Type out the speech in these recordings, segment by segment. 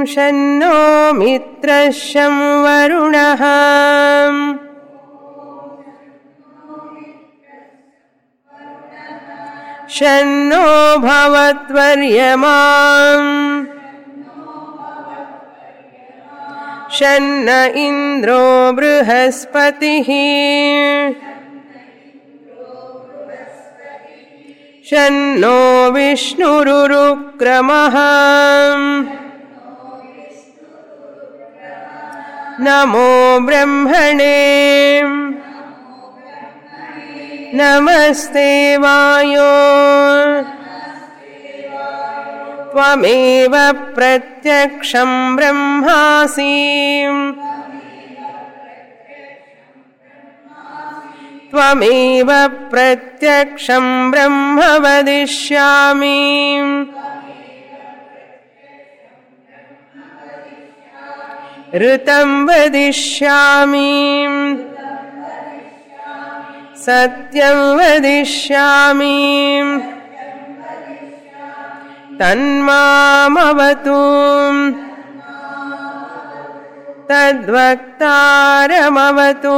शन्नो मित्रः शं वरुणः शन्नो भवत्वर्यमाम् शन्न इन्द्रो बृहस्पतिः शन्नो विष्णुरुरुक्रमः नमो ब्रह्मणे नमस्ते वायो त्वमेव प्रत्यक्षं ब्रह्मासि त्वमेव प्रत्यक्षं ब्रह्म वदिष्यामि ऋतं वदिष्यामि सत्यं वदिष्यामि तन्मामवतु तद्वक्तारमवतु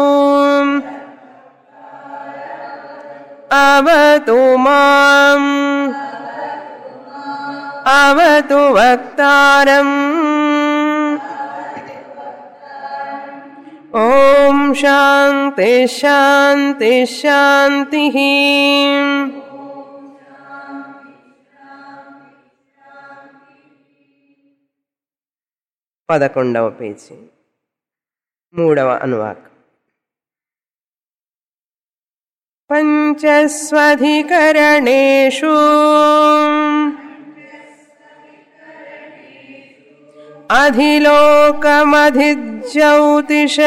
अवतु माम् अवतु वक्तारम् ॐ शान्ति शान्ति शान्तिः పదకొండవ పేజీ మూడవ అనువాకం పంచస్వధికరణేషు అధిలోకమధిజ్యౌతిష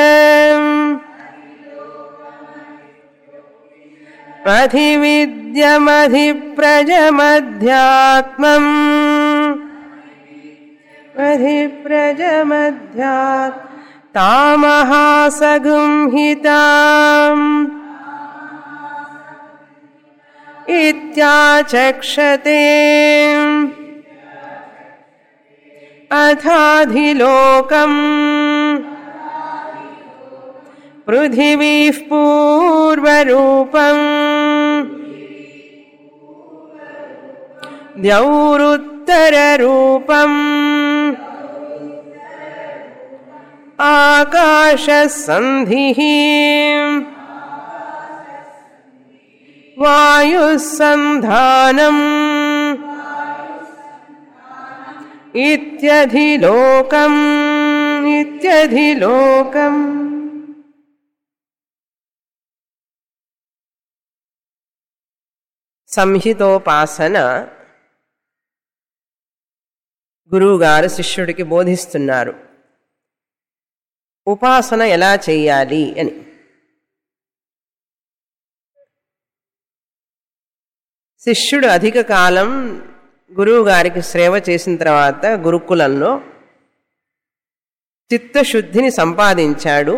అధివిద్యమధిప్రజమధ్యాత్మం अधिप्रजमध्यात् तामहासगुंहिताम् इत्याचक्षते अथाधिलोकम् पृथिवीः पूर्वरूपम् द्यौरुत्तररूपम् आकाशसन्धिः वायुः सन्धानम् इत्यधिलोकम् इत्यधिलोकम् సంహితోపాసన గురువుగారు శిష్యుడికి బోధిస్తున్నారు ఉపాసన ఎలా చెయ్యాలి అని శిష్యుడు అధిక కాలం గురువు గారికి సేవ చేసిన తర్వాత గురుకులంలో చిత్తశుద్ధిని సంపాదించాడు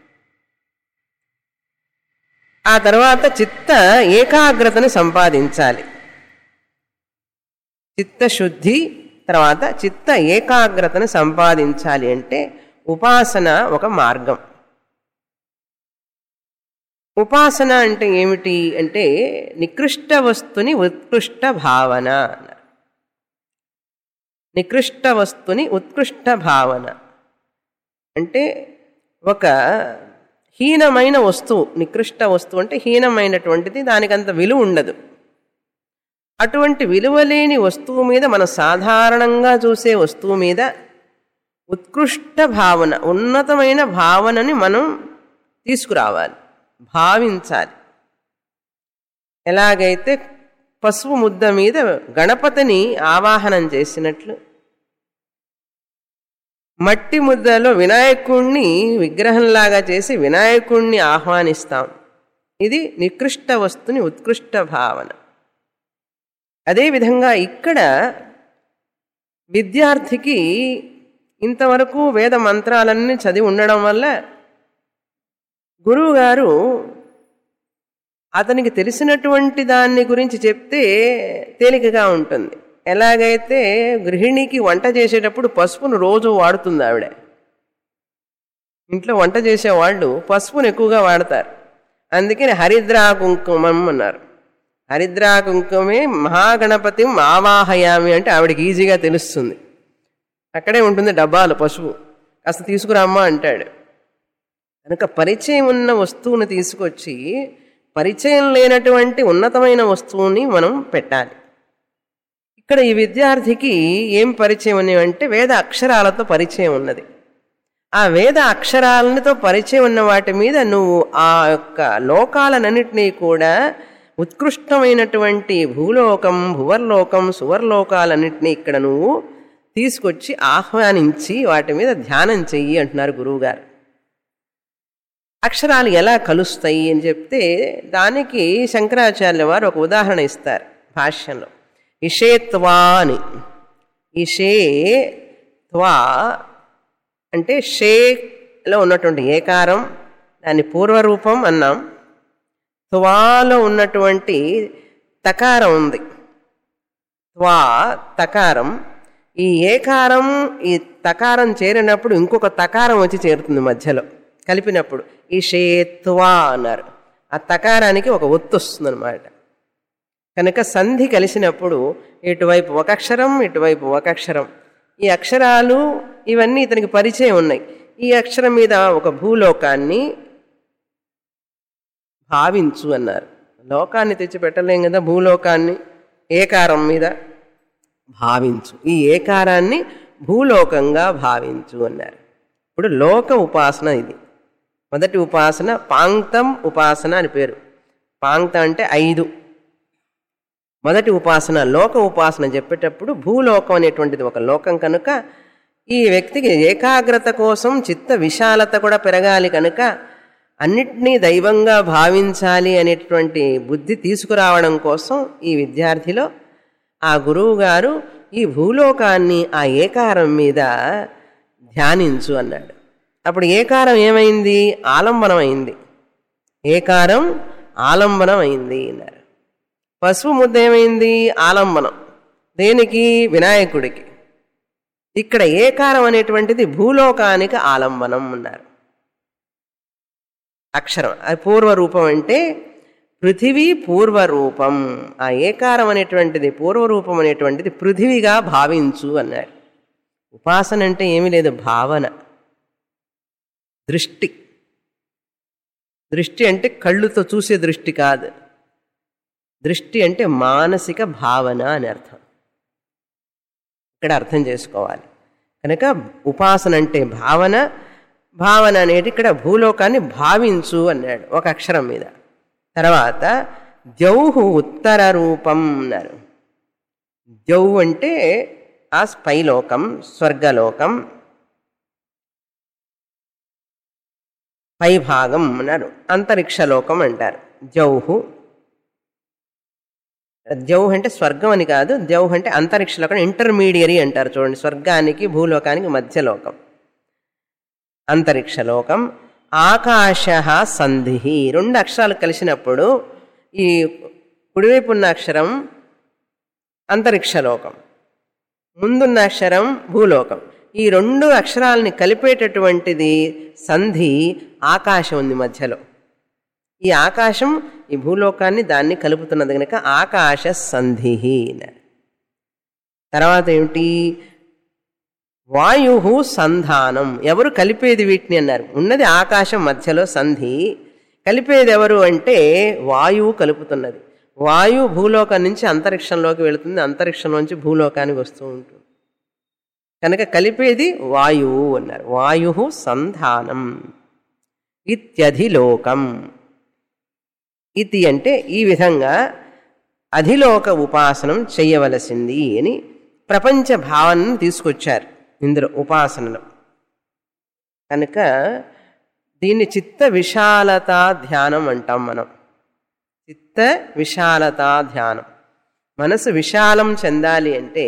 ఆ తర్వాత చిత్త ఏకాగ్రతను సంపాదించాలి చిత్తశుద్ధి తర్వాత చిత్త ఏకాగ్రతను సంపాదించాలి అంటే ఉపాసన ఒక మార్గం ఉపాసన అంటే ఏమిటి అంటే నికృష్ట వస్తుని ఉత్కృష్ట భావన అన్నారు నికృష్ట వస్తుని ఉత్కృష్ట భావన అంటే ఒక హీనమైన వస్తువు నికృష్ట వస్తువు అంటే హీనమైనటువంటిది దానికి అంత విలువ ఉండదు అటువంటి విలువలేని వస్తువు మీద మనం సాధారణంగా చూసే వస్తువు మీద ఉత్కృష్ట భావన ఉన్నతమైన భావనని మనం తీసుకురావాలి భావించాలి ఎలాగైతే పసుపు ముద్ద మీద గణపతిని ఆవాహనం చేసినట్లు మట్టి ముద్దలో వినాయకుణ్ణి విగ్రహంలాగా చేసి వినాయకుణ్ణి ఆహ్వానిస్తాం ఇది నికృష్ట వస్తుని ఉత్కృష్ట భావన అదేవిధంగా ఇక్కడ విద్యార్థికి ఇంతవరకు వేద మంత్రాలన్నీ చదివి ఉండడం వల్ల గురువుగారు అతనికి తెలిసినటువంటి దాన్ని గురించి చెప్తే తేలికగా ఉంటుంది ఎలాగైతే గృహిణికి వంట చేసేటప్పుడు పసుపును రోజు వాడుతుంది ఆవిడ ఇంట్లో వంట చేసేవాళ్ళు పసుపును ఎక్కువగా వాడతారు అందుకని హరిద్రా కుంకుమం అన్నారు హరిద్రా కుంకుమే మహాగణపతి ఆవాహయామి అంటే ఆవిడకి ఈజీగా తెలుస్తుంది అక్కడే ఉంటుంది డబ్బాలు పసుపు కాస్త తీసుకురామ్మా అంటాడు కనుక పరిచయం ఉన్న వస్తువుని తీసుకొచ్చి పరిచయం లేనటువంటి ఉన్నతమైన వస్తువుని మనం పెట్టాలి ఇక్కడ ఈ విద్యార్థికి ఏం పరిచయం అని అంటే వేద అక్షరాలతో పరిచయం ఉన్నది ఆ వేద అక్షరాలతో పరిచయం ఉన్న వాటి మీద నువ్వు ఆ యొక్క లోకాలన్నింటినీ కూడా ఉత్కృష్టమైనటువంటి భూలోకం భువర్లోకం సువర్లోకాలన్నింటినీ ఇక్కడ నువ్వు తీసుకొచ్చి ఆహ్వానించి వాటి మీద ధ్యానం చెయ్యి అంటున్నారు గురువుగారు అక్షరాలు ఎలా కలుస్తాయి అని చెప్తే దానికి శంకరాచార్య వారు ఒక ఉదాహరణ ఇస్తారు భాష్యంలో ఇషేత్వా అని ఇషే త్వా అంటే షేలో ఉన్నటువంటి ఏకారం దాని పూర్వరూపం అన్నాం త్వాలో ఉన్నటువంటి తకారం ఉంది త్వా తకారం ఈ ఏకారం ఈ తకారం చేరినప్పుడు ఇంకొక తకారం వచ్చి చేరుతుంది మధ్యలో కలిపినప్పుడు ఈ షేత్వా అన్నారు ఆ తకారానికి ఒక ఒత్తు వస్తుంది అనమాట కనుక సంధి కలిసినప్పుడు ఇటువైపు ఒక అక్షరం ఇటువైపు ఒక అక్షరం ఈ అక్షరాలు ఇవన్నీ ఇతనికి పరిచయం ఉన్నాయి ఈ అక్షరం మీద ఒక భూలోకాన్ని భావించు అన్నారు లోకాన్ని తెచ్చి పెట్టలేం కదా భూలోకాన్ని ఏకారం మీద భావించు ఈ ఏకారాన్ని భూలోకంగా భావించు అన్నారు ఇప్పుడు లోక ఉపాసన ఇది మొదటి ఉపాసన పాంక్తం ఉపాసన అని పేరు పాంక్తం అంటే ఐదు మొదటి ఉపాసన లోక ఉపాసన చెప్పేటప్పుడు భూలోకం అనేటువంటిది ఒక లోకం కనుక ఈ వ్యక్తికి ఏకాగ్రత కోసం చిత్త విశాలత కూడా పెరగాలి కనుక అన్నిటినీ దైవంగా భావించాలి అనేటువంటి బుద్ధి తీసుకురావడం కోసం ఈ విద్యార్థిలో ఆ గురువు గారు ఈ భూలోకాన్ని ఆ ఏకారం మీద ధ్యానించు అన్నాడు అప్పుడు ఏకారం ఏమైంది ఆలంబనం అయింది ఏకారం ఆలంబనం అయింది అన్నారు పసుపు ముద్ద ఏమైంది ఆలంబనం దేనికి వినాయకుడికి ఇక్కడ ఏకారం అనేటువంటిది భూలోకానికి ఆలంబనం అన్నారు అక్షరం అది పూర్వరూపం అంటే పృథివీ పూర్వరూపం ఆ ఏకారం అనేటువంటిది పూర్వరూపం అనేటువంటిది పృథివిగా భావించు అన్నాడు ఉపాసన అంటే ఏమీ లేదు భావన దృష్టి దృష్టి అంటే కళ్ళుతో చూసే దృష్టి కాదు దృష్టి అంటే మానసిక భావన అని అర్థం ఇక్కడ అర్థం చేసుకోవాలి కనుక ఉపాసన అంటే భావన భావన అనేది ఇక్కడ భూలోకాన్ని భావించు అన్నాడు ఒక అక్షరం మీద తర్వాత ద్యౌహు ఉత్తర రూపం అన్నారు ద్యౌ అంటే ఆ స్పైలోకం స్వర్గలోకం పైభాగం అన్నారు అంతరిక్షలోకం అంటారు జౌహు జౌహ్ అంటే స్వర్గం అని కాదు జౌహ్ అంటే అంతరిక్షలోకం ఇంటర్మీడియరీ అంటారు చూడండి స్వర్గానికి భూలోకానికి మధ్యలోకం అంతరిక్షలోకం ఆకాశ సంధి రెండు అక్షరాలు కలిసినప్పుడు ఈ కుడివైపు ఉన్న అక్షరం అంతరిక్షలోకం ముందున్న అక్షరం భూలోకం ఈ రెండు అక్షరాలని కలిపేటటువంటిది సంధి ఆకాశం ఉంది మధ్యలో ఈ ఆకాశం ఈ భూలోకాన్ని దాన్ని కలుపుతున్నది కనుక ఆకాశ సంధి తర్వాత ఏమిటి వాయు సంధానం ఎవరు కలిపేది వీటిని అన్నారు ఉన్నది ఆకాశం మధ్యలో సంధి కలిపేది ఎవరు అంటే వాయువు కలుపుతున్నది వాయువు భూలోకం నుంచి అంతరిక్షంలోకి వెళుతుంది అంతరిక్షంలోంచి భూలోకానికి వస్తూ ఉంటుంది కనుక కలిపేది వాయువు అన్నారు వాయు సంధానం ఇత్యధిలోకం ఇది అంటే ఈ విధంగా అధిలోక ఉపాసనం చేయవలసింది అని ప్రపంచ భావనను తీసుకొచ్చారు ఇందులో ఉపాసనలో కనుక దీన్ని చిత్త విశాలత ధ్యానం అంటాం మనం చిత్త విశాలత ధ్యానం మనసు విశాలం చెందాలి అంటే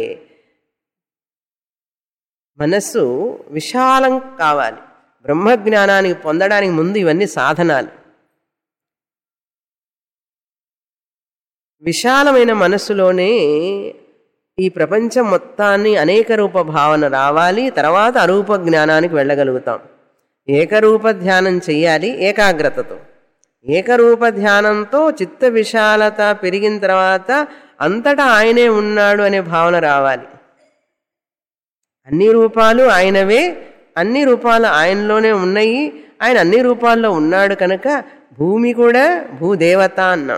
మనస్సు విశాలం కావాలి బ్రహ్మజ్ఞానానికి పొందడానికి ముందు ఇవన్నీ సాధనాలు విశాలమైన మనస్సులోనే ఈ ప్రపంచం మొత్తాన్ని అనేక రూప భావన రావాలి తర్వాత అరూప జ్ఞానానికి వెళ్ళగలుగుతాం ఏకరూప ధ్యానం చెయ్యాలి ఏకాగ్రతతో ఏకరూప ధ్యానంతో చిత్త విశాలత పెరిగిన తర్వాత అంతటా ఆయనే ఉన్నాడు అనే భావన రావాలి అన్ని రూపాలు ఆయనవే అన్ని రూపాలు ఆయనలోనే ఉన్నాయి ఆయన అన్ని రూపాల్లో ఉన్నాడు కనుక భూమి కూడా భూదేవత అన్నాం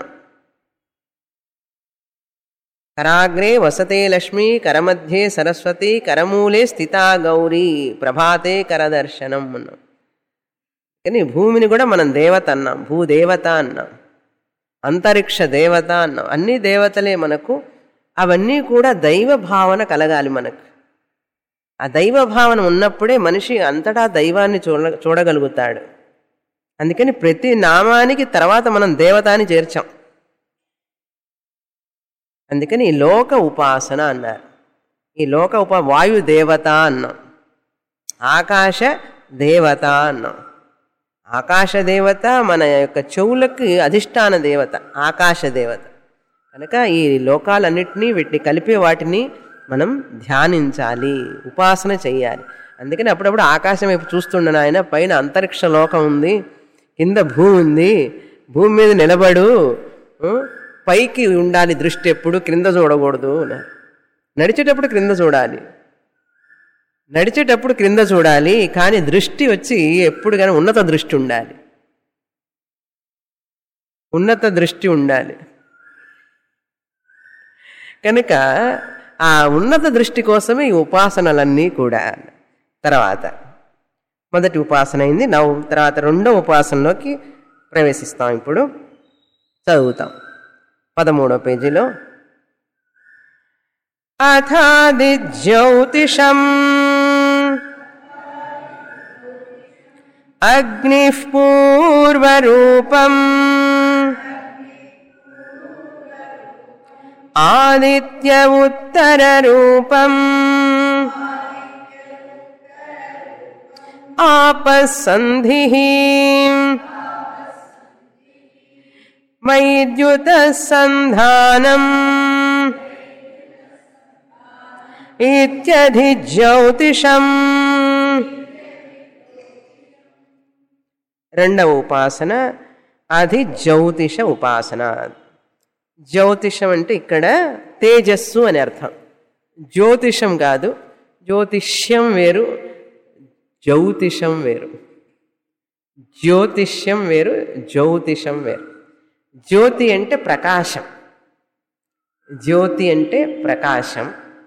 కరాగ్రే వసతే లక్ష్మి కరమధ్యే సరస్వతి కరమూలే స్థితా గౌరీ ప్రభాతే కరదర్శనం అన్నాం కానీ భూమిని కూడా మనం దేవత అన్నాం భూదేవత అన్నాం అంతరిక్ష దేవత అన్నాం అన్ని దేవతలే మనకు అవన్నీ కూడా దైవ భావన కలగాలి మనకు ఆ దైవ భావన ఉన్నప్పుడే మనిషి అంతటా దైవాన్ని చూడ చూడగలుగుతాడు అందుకని ప్రతి నామానికి తర్వాత మనం దేవత అని చేర్చాం అందుకని ఈ లోక ఉపాసన అన్నారు ఈ లోక ఉప వాయు దేవత అన్నాం ఆకాశ దేవత అన్నాం ఆకాశ దేవత మన యొక్క చెవులకి అధిష్టాన దేవత ఆకాశ దేవత కనుక ఈ లోకాలన్నింటినీ వీటిని కలిపే వాటిని మనం ధ్యానించాలి ఉపాసన చెయ్యాలి అందుకని అప్పుడప్పుడు ఆకాశం వైపు చూస్తుండను ఆయన పైన అంతరిక్ష లోకం ఉంది కింద భూమి ఉంది భూమి మీద నిలబడు ఆ, పైకి ఉండాలి దృష్టి ఎప్పుడు క్రింద చూడకూడదు అన్నారు. నడిచేటప్పుడు క్రింద చూడాలి నడిచేటప్పుడు క్రింద చూడాలి కానీ దృష్టి వచ్చి ఎప్పుడు కానీ ఉన్నత దృష్టి ఉండాలి ఉన్నత దృష్టి ఉండాలి కనుక ఆ ఉన్నత దృష్టి కోసమే ఈ ఉపాసనలన్నీ కూడా తర్వాత మొదటి ఉపాసన అయింది నవ్వు తర్వాత రెండో ఉపాసనలోకి ప్రవేశిస్తాం ఇప్పుడు చదువుతాం పదమూడో పేజీలో అథాదిజ్యోతిషం అగ్నిః పూర్వరూపం ఆదిత్య ఉత్తరరూపం ఆపసంధి వైద్యుత సంధానం ఇత్యధి జ్యోతిషం రెండవ ఉపాసన అది జ్యోతిష ఉపాసన జ్యోతిషం అంటే ఇక్కడ తేజస్సు అని అర్థం జ్యోతిషం కాదు జ్యోతిష్యం వేరు జ్యోతిషం వేరు జ్యోతిష్యం వేరు జ్యోతిషం వేరు జ్యోతి అంటే ప్రకాశం జ్యోతి అంటే ప్రకాశం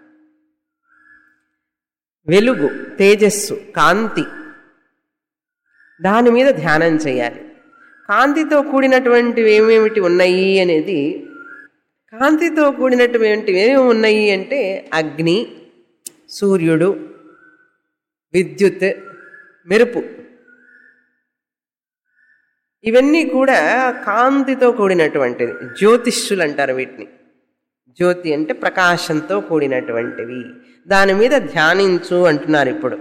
వెలుగు తేజస్సు కాంతి దాని మీద ధ్యానం చేయాలి కాంతితో కూడినటువంటివి ఏమేమిటి ఉన్నాయి అనేది కాంతితో కూడినటువంటివి ఏమేమి ఉన్నాయి అంటే అగ్ని సూర్యుడు విద్యుత్ మెరుపు ఇవన్నీ కూడా కాంతితో కూడినటువంటిది జ్యోతిష్యులు అంటారు వీటిని జ్యోతి అంటే ప్రకాశంతో కూడినటువంటివి దాని మీద ధ్యానించు అంటున్నారు ఇప్పుడు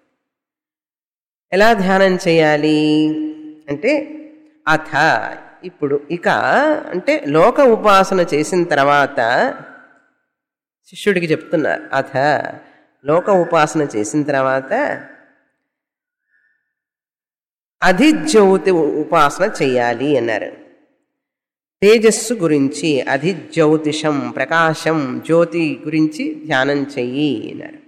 ఎలా ధ్యానం చేయాలి అంటే అథ ఇప్పుడు ఇక అంటే లోక ఉపాసన చేసిన తర్వాత శిష్యుడికి చెప్తున్నారు అథ లోక ఉపాసన చేసిన తర్వాత అధిజ్యోతి ఉపాసన చెయ్యాలి అన్నారు తేజస్సు గురించి అధిజ్యోతిషం ప్రకాశం జ్యోతి గురించి ధ్యానం చెయ్యి అన్నారు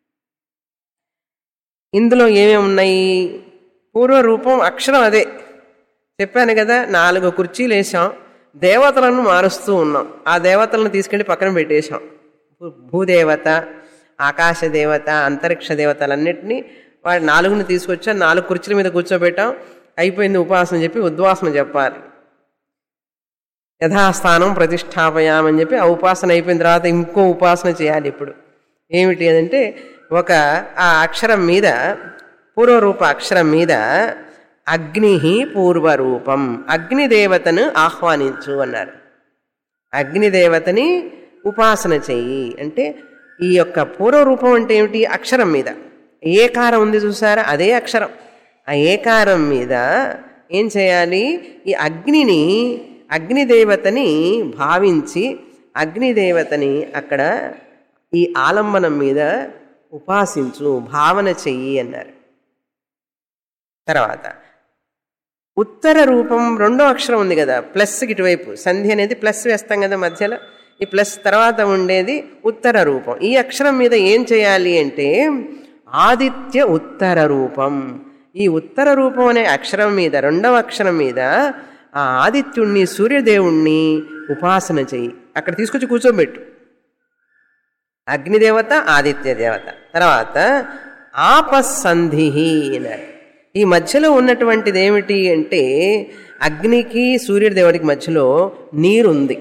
ఇందులో ఏమేమి ఉన్నాయి పూర్వరూపం అక్షరం అదే చెప్పాను కదా నాలుగు కుర్చీలు వేసాం దేవతలను మారుస్తూ ఉన్నాం ఆ దేవతలను తీసుకెళ్ళి పక్కన పెట్టేశాం భూ- భూదేవత ఆకాశ దేవత అంతరిక్ష దేవతలన్నింటినీ వాడి నాలుగుని తీసుకొచ్చా నాలుగు కుర్చీల మీద కూర్చోబెట్టాం అయిపోయింది ఉపాసన చెప్పి ఉద్వాసన చెప్పాలి యథాస్థానం ప్రతిష్టాపయామని చెప్పి ఆ ఉపాసన అయిపోయిన తర్వాత ఇంకో ఉపాసన చేయాలి ఇప్పుడు ఏమిటి అదంటే ఒక ఆ అక్షరం మీద పూర్వరూప అక్షరం మీద అగ్ని పూర్వరూపం అగ్నిదేవతను ఆహ్వానించు అన్నారు అగ్నిదేవతని ఉపాసన చెయ్యి అంటే ఈ యొక్క పూర్వరూపం అంటే ఏమిటి అక్షరం మీద ఏకారం ఉంది చూసారా అదే అక్షరం ఆ ఏకారం మీద ఏం చేయాలి ఈ అగ్నిని అగ్నిదేవతని భావించి అగ్నిదేవతని అక్కడ ఈ ఆలంబనం మీద ఉపాసించు భావన చెయ్యి అన్నారు తర్వాత ఉత్తర రూపం రెండో అక్షరం ఉంది కదా ప్లస్కి ఇటువైపు సంధి అనేది ప్లస్ వేస్తాం కదా మధ్యలో ఈ ప్లస్ తర్వాత ఉండేది ఉత్తర రూపం ఈ అక్షరం మీద ఏం చేయాలి అంటే ఆదిత్య ఉత్తర రూపం ఈ ఉత్తర రూపం అనే అక్షరం మీద రెండవ అక్షరం మీద ఆ ఆదిత్యుణ్ణి సూర్యదేవుణ్ణి ఉపాసన చెయ్యి అక్కడ తీసుకొచ్చి కూర్చోబెట్టు అగ్నిదేవత ఆదిత్య దేవత తర్వాత ఆపసంధి అన్నారు ఈ మధ్యలో ఉన్నటువంటిది ఏమిటి అంటే అగ్నికి సూర్యదేవుడికి మధ్యలో నీరుంది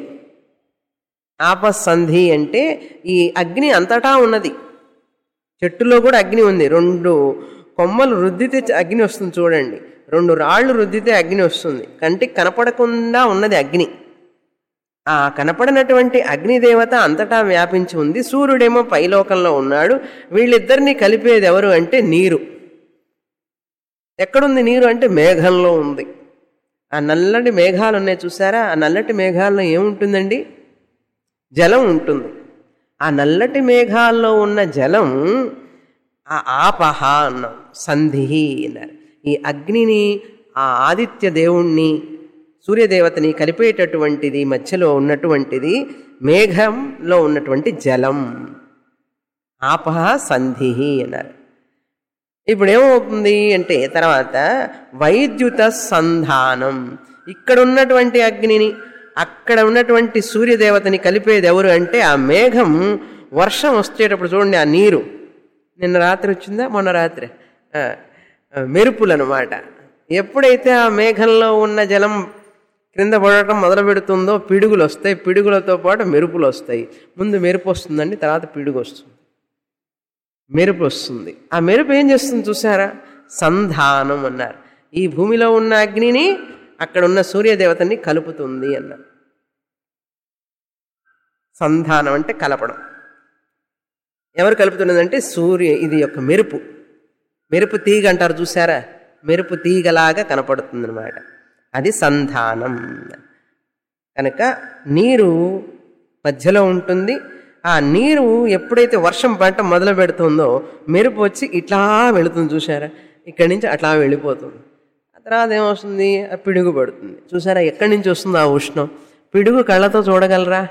ఆపసంధి అంటే ఈ అగ్ని అంతటా ఉన్నది చెట్టులో కూడా అగ్ని ఉంది రెండు కొమ్మలు రుద్దితే అగ్ని వస్తుంది చూడండి రెండు రాళ్ళు రుద్దితే అగ్ని వస్తుంది కంటికి కనపడకుండా ఉన్నది అగ్ని ఆ కనపడినటువంటి అగ్నిదేవత అంతటా వ్యాపించి ఉంది సూర్యుడేమో పైలోకంలో ఉన్నాడు వీళ్ళిద్దరినీ కలిపేది ఎవరు అంటే నీరు ఎక్కడుంది నీరు అంటే మేఘంలో ఉంది ఆ నల్లటి మేఘాలు ఉన్నాయి చూసారా ఆ నల్లటి మేఘాల్లో ఏముంటుందండి జలం ఉంటుంది ఆ నల్లటి మేఘాల్లో ఉన్న జలం ఆ ఆపహ అన్నాం సంధి అన్నారు ఈ అగ్నిని ఆ ఆదిత్య దేవుణ్ణి సూర్యదేవతని కలిపేటటువంటిది మధ్యలో ఉన్నటువంటిది మేఘంలో ఉన్నటువంటి జలం ఆపహ సంధి అన్నారు ఇప్పుడు ఏమవుతుంది అంటే తర్వాత వైద్యుత సంధానం ఇక్కడ ఉన్నటువంటి అగ్నిని అక్కడ ఉన్నటువంటి సూర్యదేవతని కలిపేది ఎవరు అంటే ఆ మేఘం వర్షం వచ్చేటప్పుడు చూడండి ఆ నీరు నిన్న రాత్రి వచ్చిందా మొన్న రాత్రి ఆ, ఆ, మెరుపులు అనమాట ఎప్పుడైతే ఆ మేఘంలో ఉన్న జలం క్రింద పడటం మొదలు పెడుతుందో పిడుగులు వస్తాయి పిడుగులతో పాటు మెరుపులు వస్తాయి ముందు మెరుపు వస్తుందండి తర్వాత పిడుగు వస్తుంది మెరుపు వస్తుంది ఆ మెరుపు ఏం చేస్తుంది చూసారా సంధానం అన్నారు ఈ భూమిలో ఉన్న అగ్నిని అక్కడ ఉన్న సూర్యదేవతని కలుపుతుంది అన్నారు సంధానం అంటే కలపడం ఎవరు కలుపుతున్నదంటే సూర్య ఇది యొక్క మెరుపు మెరుపు తీగ అంటారు చూసారా మెరుపు తీగలాగా కనపడుతుంది అనమాట అది సంధానం కనుక నీరు మధ్యలో ఉంటుంది ఆ నీరు ఎప్పుడైతే వర్షం పడటం మొదలు పెడుతుందో మెరుపు వచ్చి ఇట్లా వెళుతుంది చూసారా ఇక్కడి నుంచి అట్లా వెళ్ళిపోతుంది ఆ తర్వాత ఏమొస్తుంది ఆ పిడుగు పడుతుంది చూసారా ఎక్కడి నుంచి వస్తుంది ఆ ఉష్ణం పిడుగు కళ్ళతో చూడగలరా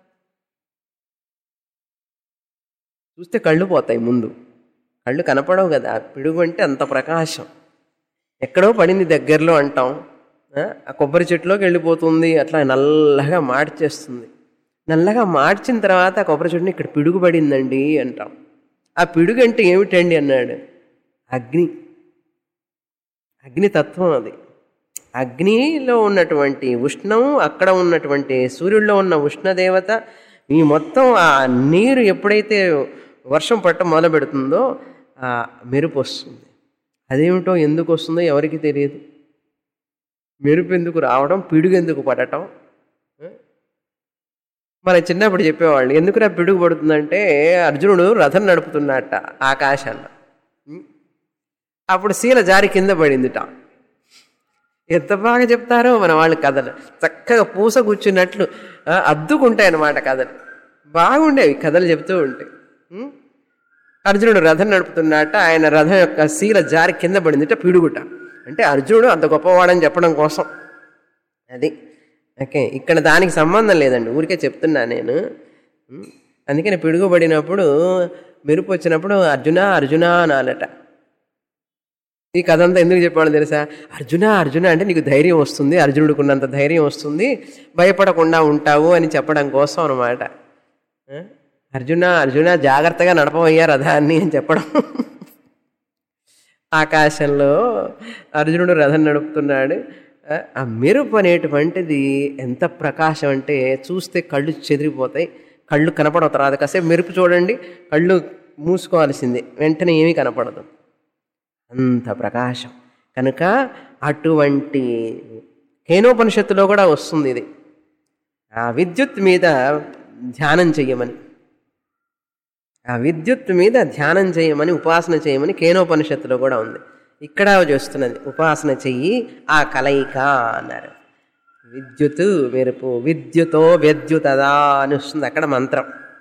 చూస్తే కళ్ళు పోతాయి ముందు కళ్ళు కనపడవు కదా ఆ పిడుగు అంటే అంత ప్రకాశం ఎక్కడో పడింది దగ్గరలో అంటాం ఆ, ఆ కొబ్బరి చెట్టులోకి వెళ్ళిపోతుంది అట్లా నల్లగా మార్చేస్తుంది నల్లగా మార్చిన తర్వాత ఆ కొబ్బరి చెట్టుని ఇక్కడ పిడుగు పడిందండి అంటాం ఆ పిడుగు అంటే ఏమిటండి అన్నాడు అగ్ని అగ్నితత్వం అది అగ్నిలో ఉన్నటువంటి ఉష్ణం అక్కడ ఉన్నటువంటి సూర్యుడిలో ఉన్న ఉష్ణదేవత ఈ మొత్తం ఆ నీరు ఎప్పుడైతే వర్షం పట్టడం మొదలు పెడుతుందో ఆ మెరుపు వస్తుంది అదేమిటో ఎందుకు వస్తుందో ఎవరికి తెలియదు మెరుపు ఎందుకు రావడం పిడుగు ఎందుకు పడటం ఆ? మన చిన్నప్పుడు చెప్పేవాళ్ళు ఎందుకురా పిడుగు పడుతుందంటే అర్జునుడు రథం నడుపుతున్నట్ట ఆకాశాన్ని ఉం? అప్పుడు శీల జారి కింద పడిందిట ఎంత బాగా చెప్తారో మన వాళ్ళు కథలు చక్కగా పూస కూర్చున్నట్లు ఆ, అద్దుకుంటాయి అన్నమాట కథలు బాగుండేవి కథలు చెప్తూ ఉంటాయి ఉం? అర్జునుడు రథం నడుపుతున్నట్ట ఆయన రథం యొక్క శీల జారి కింద పడిందిట పిడుగుట అంటే అర్జునుడు అంత గొప్పవాడని చెప్పడం కోసం అది ఓకే ఇక్కడ దానికి సంబంధం లేదండి ఊరికే చెప్తున్నా నేను ఉం? అందుకని పిడుగుపడినప్పుడు మెరుపు వచ్చినప్పుడు అర్జున అర్జున అనాలట ఈ కథ అంతా ఎందుకు చెప్పాడు తెలుసా అర్జున అర్జున అంటే నీకు ధైర్యం వస్తుంది అర్జునుడికున్నంత ధైర్యం వస్తుంది భయపడకుండా ఉంటావు అని చెప్పడం కోసం అనమాట అర్జున అర్జున జాగ్రత్తగా నడపవయ్యా రథాన్ని అని చెప్పడం ఆకాశంలో అర్జునుడు రథం నడుపుతున్నాడు ఆ, ఆ మెరుపు అనేటువంటిది ఎంత ప్రకాశం అంటే చూస్తే కళ్ళు చెదిరిపోతాయి కళ్ళు కనపడవు తర్వాత కాసేపు మెరుపు చూడండి కళ్ళు మూసుకోవాల్సిందే వెంటనే ఏమీ కనపడదు అంత ప్రకాశం కనుక అటువంటి కేనోపనిషత్తులో కూడా వస్తుంది ఇది ఆ విద్యుత్ మీద ధ్యానం చెయ్యమని ఆ విద్యుత్ మీద ధ్యానం చేయమని ఉపాసన చేయమని కేనోపనిషత్తులో కూడా ఉంది ఇక్కడ చేస్తున్నది ఉపాసన చెయ్యి ఆ కలయిక అన్నారు విద్యుత్ మెరుపు విద్యుతో విద్యుతదా అని వస్తుంది అక్కడ మంత్రం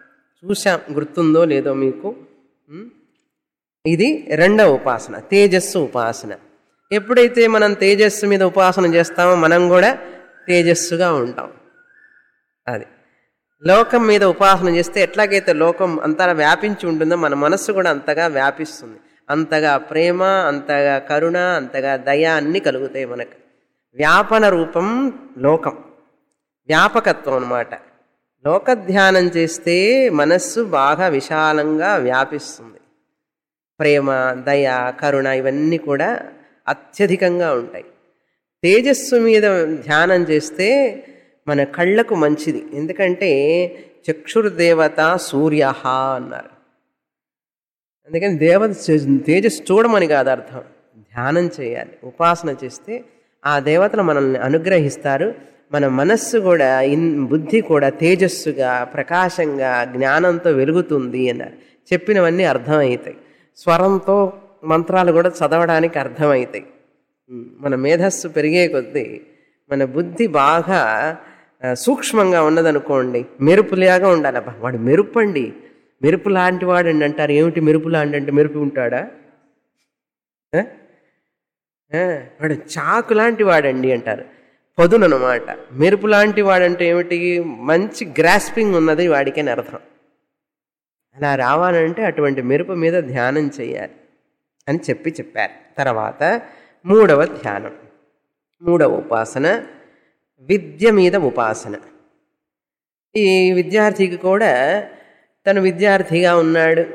చూసాం గుర్తుందో లేదో మీకు ఉం? ఇది రెండవ ఉపాసన తేజస్సు ఉపాసన ఎప్పుడైతే మనం తేజస్సు మీద ఉపాసన చేస్తామో మనం కూడా తేజస్సుగా ఉంటాం అది లోకం మీద ఉపాసన చేస్తే ఎట్లాగైతే లోకం అంతగా వ్యాపించి ఉంటుందో మన మనస్సు కూడా అంతగా వ్యాపిస్తుంది అంతగా ప్రేమ అంతగా కరుణ అంతగా దయ అన్నీ కలుగుతాయి మనకు వ్యాపన రూపం లోకం వ్యాపకత్వం అన్నమాట లోక ధ్యానం చేస్తే మనస్సు బాగా విశాలంగా వ్యాపిస్తుంది ప్రేమ దయ కరుణ ఇవన్నీ కూడా అత్యధికంగా ఉంటాయి తేజస్సు మీద ధ్యానం చేస్తే మన కళ్ళకు మంచిది ఎందుకంటే చక్షుర్దేవత సూర్య అన్నారు అందుకని దేవత చే- తేజస్సు చూడమని కాదు అర్థం ధ్యానం చేయాలి ఉపాసన చేస్తే ఆ దేవతలు మనల్ని అనుగ్రహిస్తారు మన మనస్సు కూడా ఇన్ బుద్ధి కూడా తేజస్సుగా ప్రకాశంగా జ్ఞానంతో వెలుగుతుంది అన్నారు చెప్పినవన్నీ అర్థమవుతాయి స్వరంతో మంత్రాలు కూడా చదవడానికి అర్థమవుతాయి ఉమ్, మన మేధస్సు పెరిగే కొద్దీ మన బుద్ధి బాగా ఆ, సూక్ష్మంగా ఉన్నదనుకోండి మెరుపులాగా ఉండాలి అబ్బా వాడు మెరుపు అండి మెరుపు లాంటి వాడండి అంటారు ఏమిటి మెరుపు లాంటి అంటే మెరుపు ఉంటాడా ఆ? ఆ, వాడు చాకు లాంటి వాడండి అంటారు పొదునమాట మెరుపు లాంటి వాడంటే ఏమిటి మంచి గ్రాస్పింగ్ ఉన్నది వాడికి అని అర్థం అలా రావాలంటే అటువంటి మెరుపు మీద ధ్యానం చేయాలి అని చెప్పి చెప్పారు తర్వాత మూడవ ధ్యానం మూడవ ఉపాసన విద్య మీద ఉపాసన ఈ విద్యార్థికి కూడా తను విద్యార్థిగా ఉన్నాడు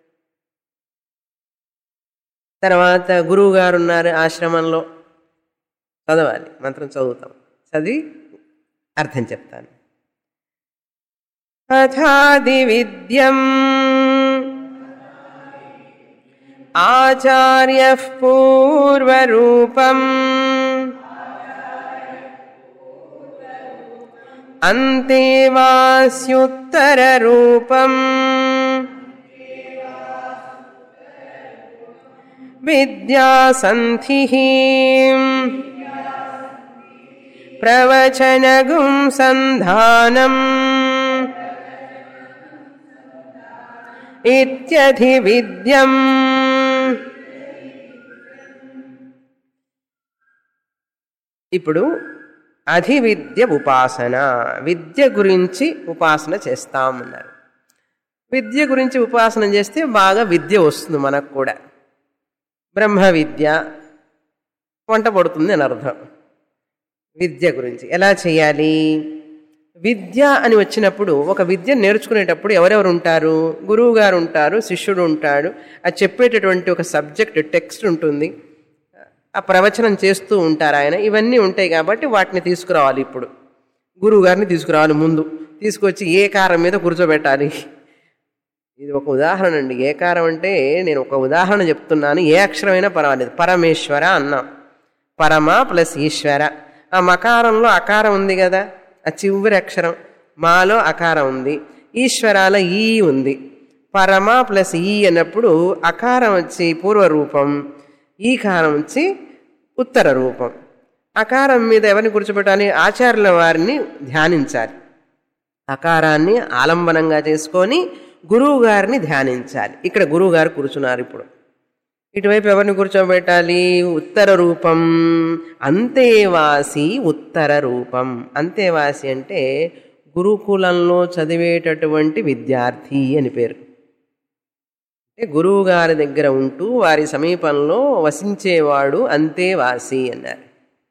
తర్వాత గురువు గారు ఉన్నారు ఆశ్రమంలో చదవాలి మంత్రం చదువుతాం చదివి అర్థం చెప్తాను అథాది విద్యం ఆచార్య పూర్వరూపం అంతేవాస్యుత్తరరూపం విద్యాసంధి ప్రవచనగుం సంధానం ఇత్యధి విద్యం ఇప్పుడు అధివిద్య ఉపాసన విద్య గురించి ఉపాసన చేస్తామన్నారు విద్య గురించి ఉపాసన చేస్తే బాగా విద్య వస్తుంది మనకు కూడా బ్రహ్మ విద్య వంట పడుతుంది అని అర్థం విద్య గురించి ఎలా చేయాలి విద్య అని వచ్చినప్పుడు ఒక విద్య నేర్చుకునేటప్పుడు ఎవరెవరు ఉంటారు గురువు గారు ఉంటారు శిష్యుడు ఉంటాడు అది చెప్పేటటువంటి ఒక సబ్జెక్ట్ టెక్స్ట్ ఉంటుంది ఆ ప్రవచనం చేస్తూ ఉంటారు ఆయన ఇవన్నీ ఉంటాయి కాబట్టి వాటిని తీసుకురావాలి ఇప్పుడు గురువు గారిని తీసుకురావాలి ముందు తీసుకొచ్చి ఏ కారం మీద కూర్చోబెట్టాలి ఇది ఒక ఉదాహరణ అండి ఏకారం అంటే నేను ఒక ఉదాహరణ చెప్తున్నాను ఏ అక్షరమైనా పర్వాలేదు పరమేశ్వర అన్నాం పరమ ప్లస్ ఈశ్వర ఆ మకారంలో అకారం ఉంది కదా ఆ చివరి అక్షరం మాలో అకారం ఉంది ఈశ్వరాల ఈ ఉంది పరమ ప్లస్ ఈ అన్నప్పుడు అకారం వచ్చి పూర్వరూపం ఈ కారం వచ్చి ఉత్తర రూపం అకారం మీద ఎవరిని కూర్చోబెట్టాలి ఆచార్యుల వారిని ధ్యానించాలి అకారాన్ని ఆలంబనంగా చేసుకొని గురువు గారిని ధ్యానించాలి ఇక్కడ గురువు గారు కూర్చున్నారు ఇప్పుడు ఇటువైపు ఎవరిని కూర్చోబెట్టాలి ఉత్తర రూపం అంతేవాసి ఉత్తర రూపం అంతేవాసి అంటే గురుకులంలో చదివేటటువంటి విద్యార్థి అని పేరు అంటే గురువు గారి దగ్గర ఉంటూ వారి సమీపంలో వసించేవాడు అంతేవాసి అన్నారు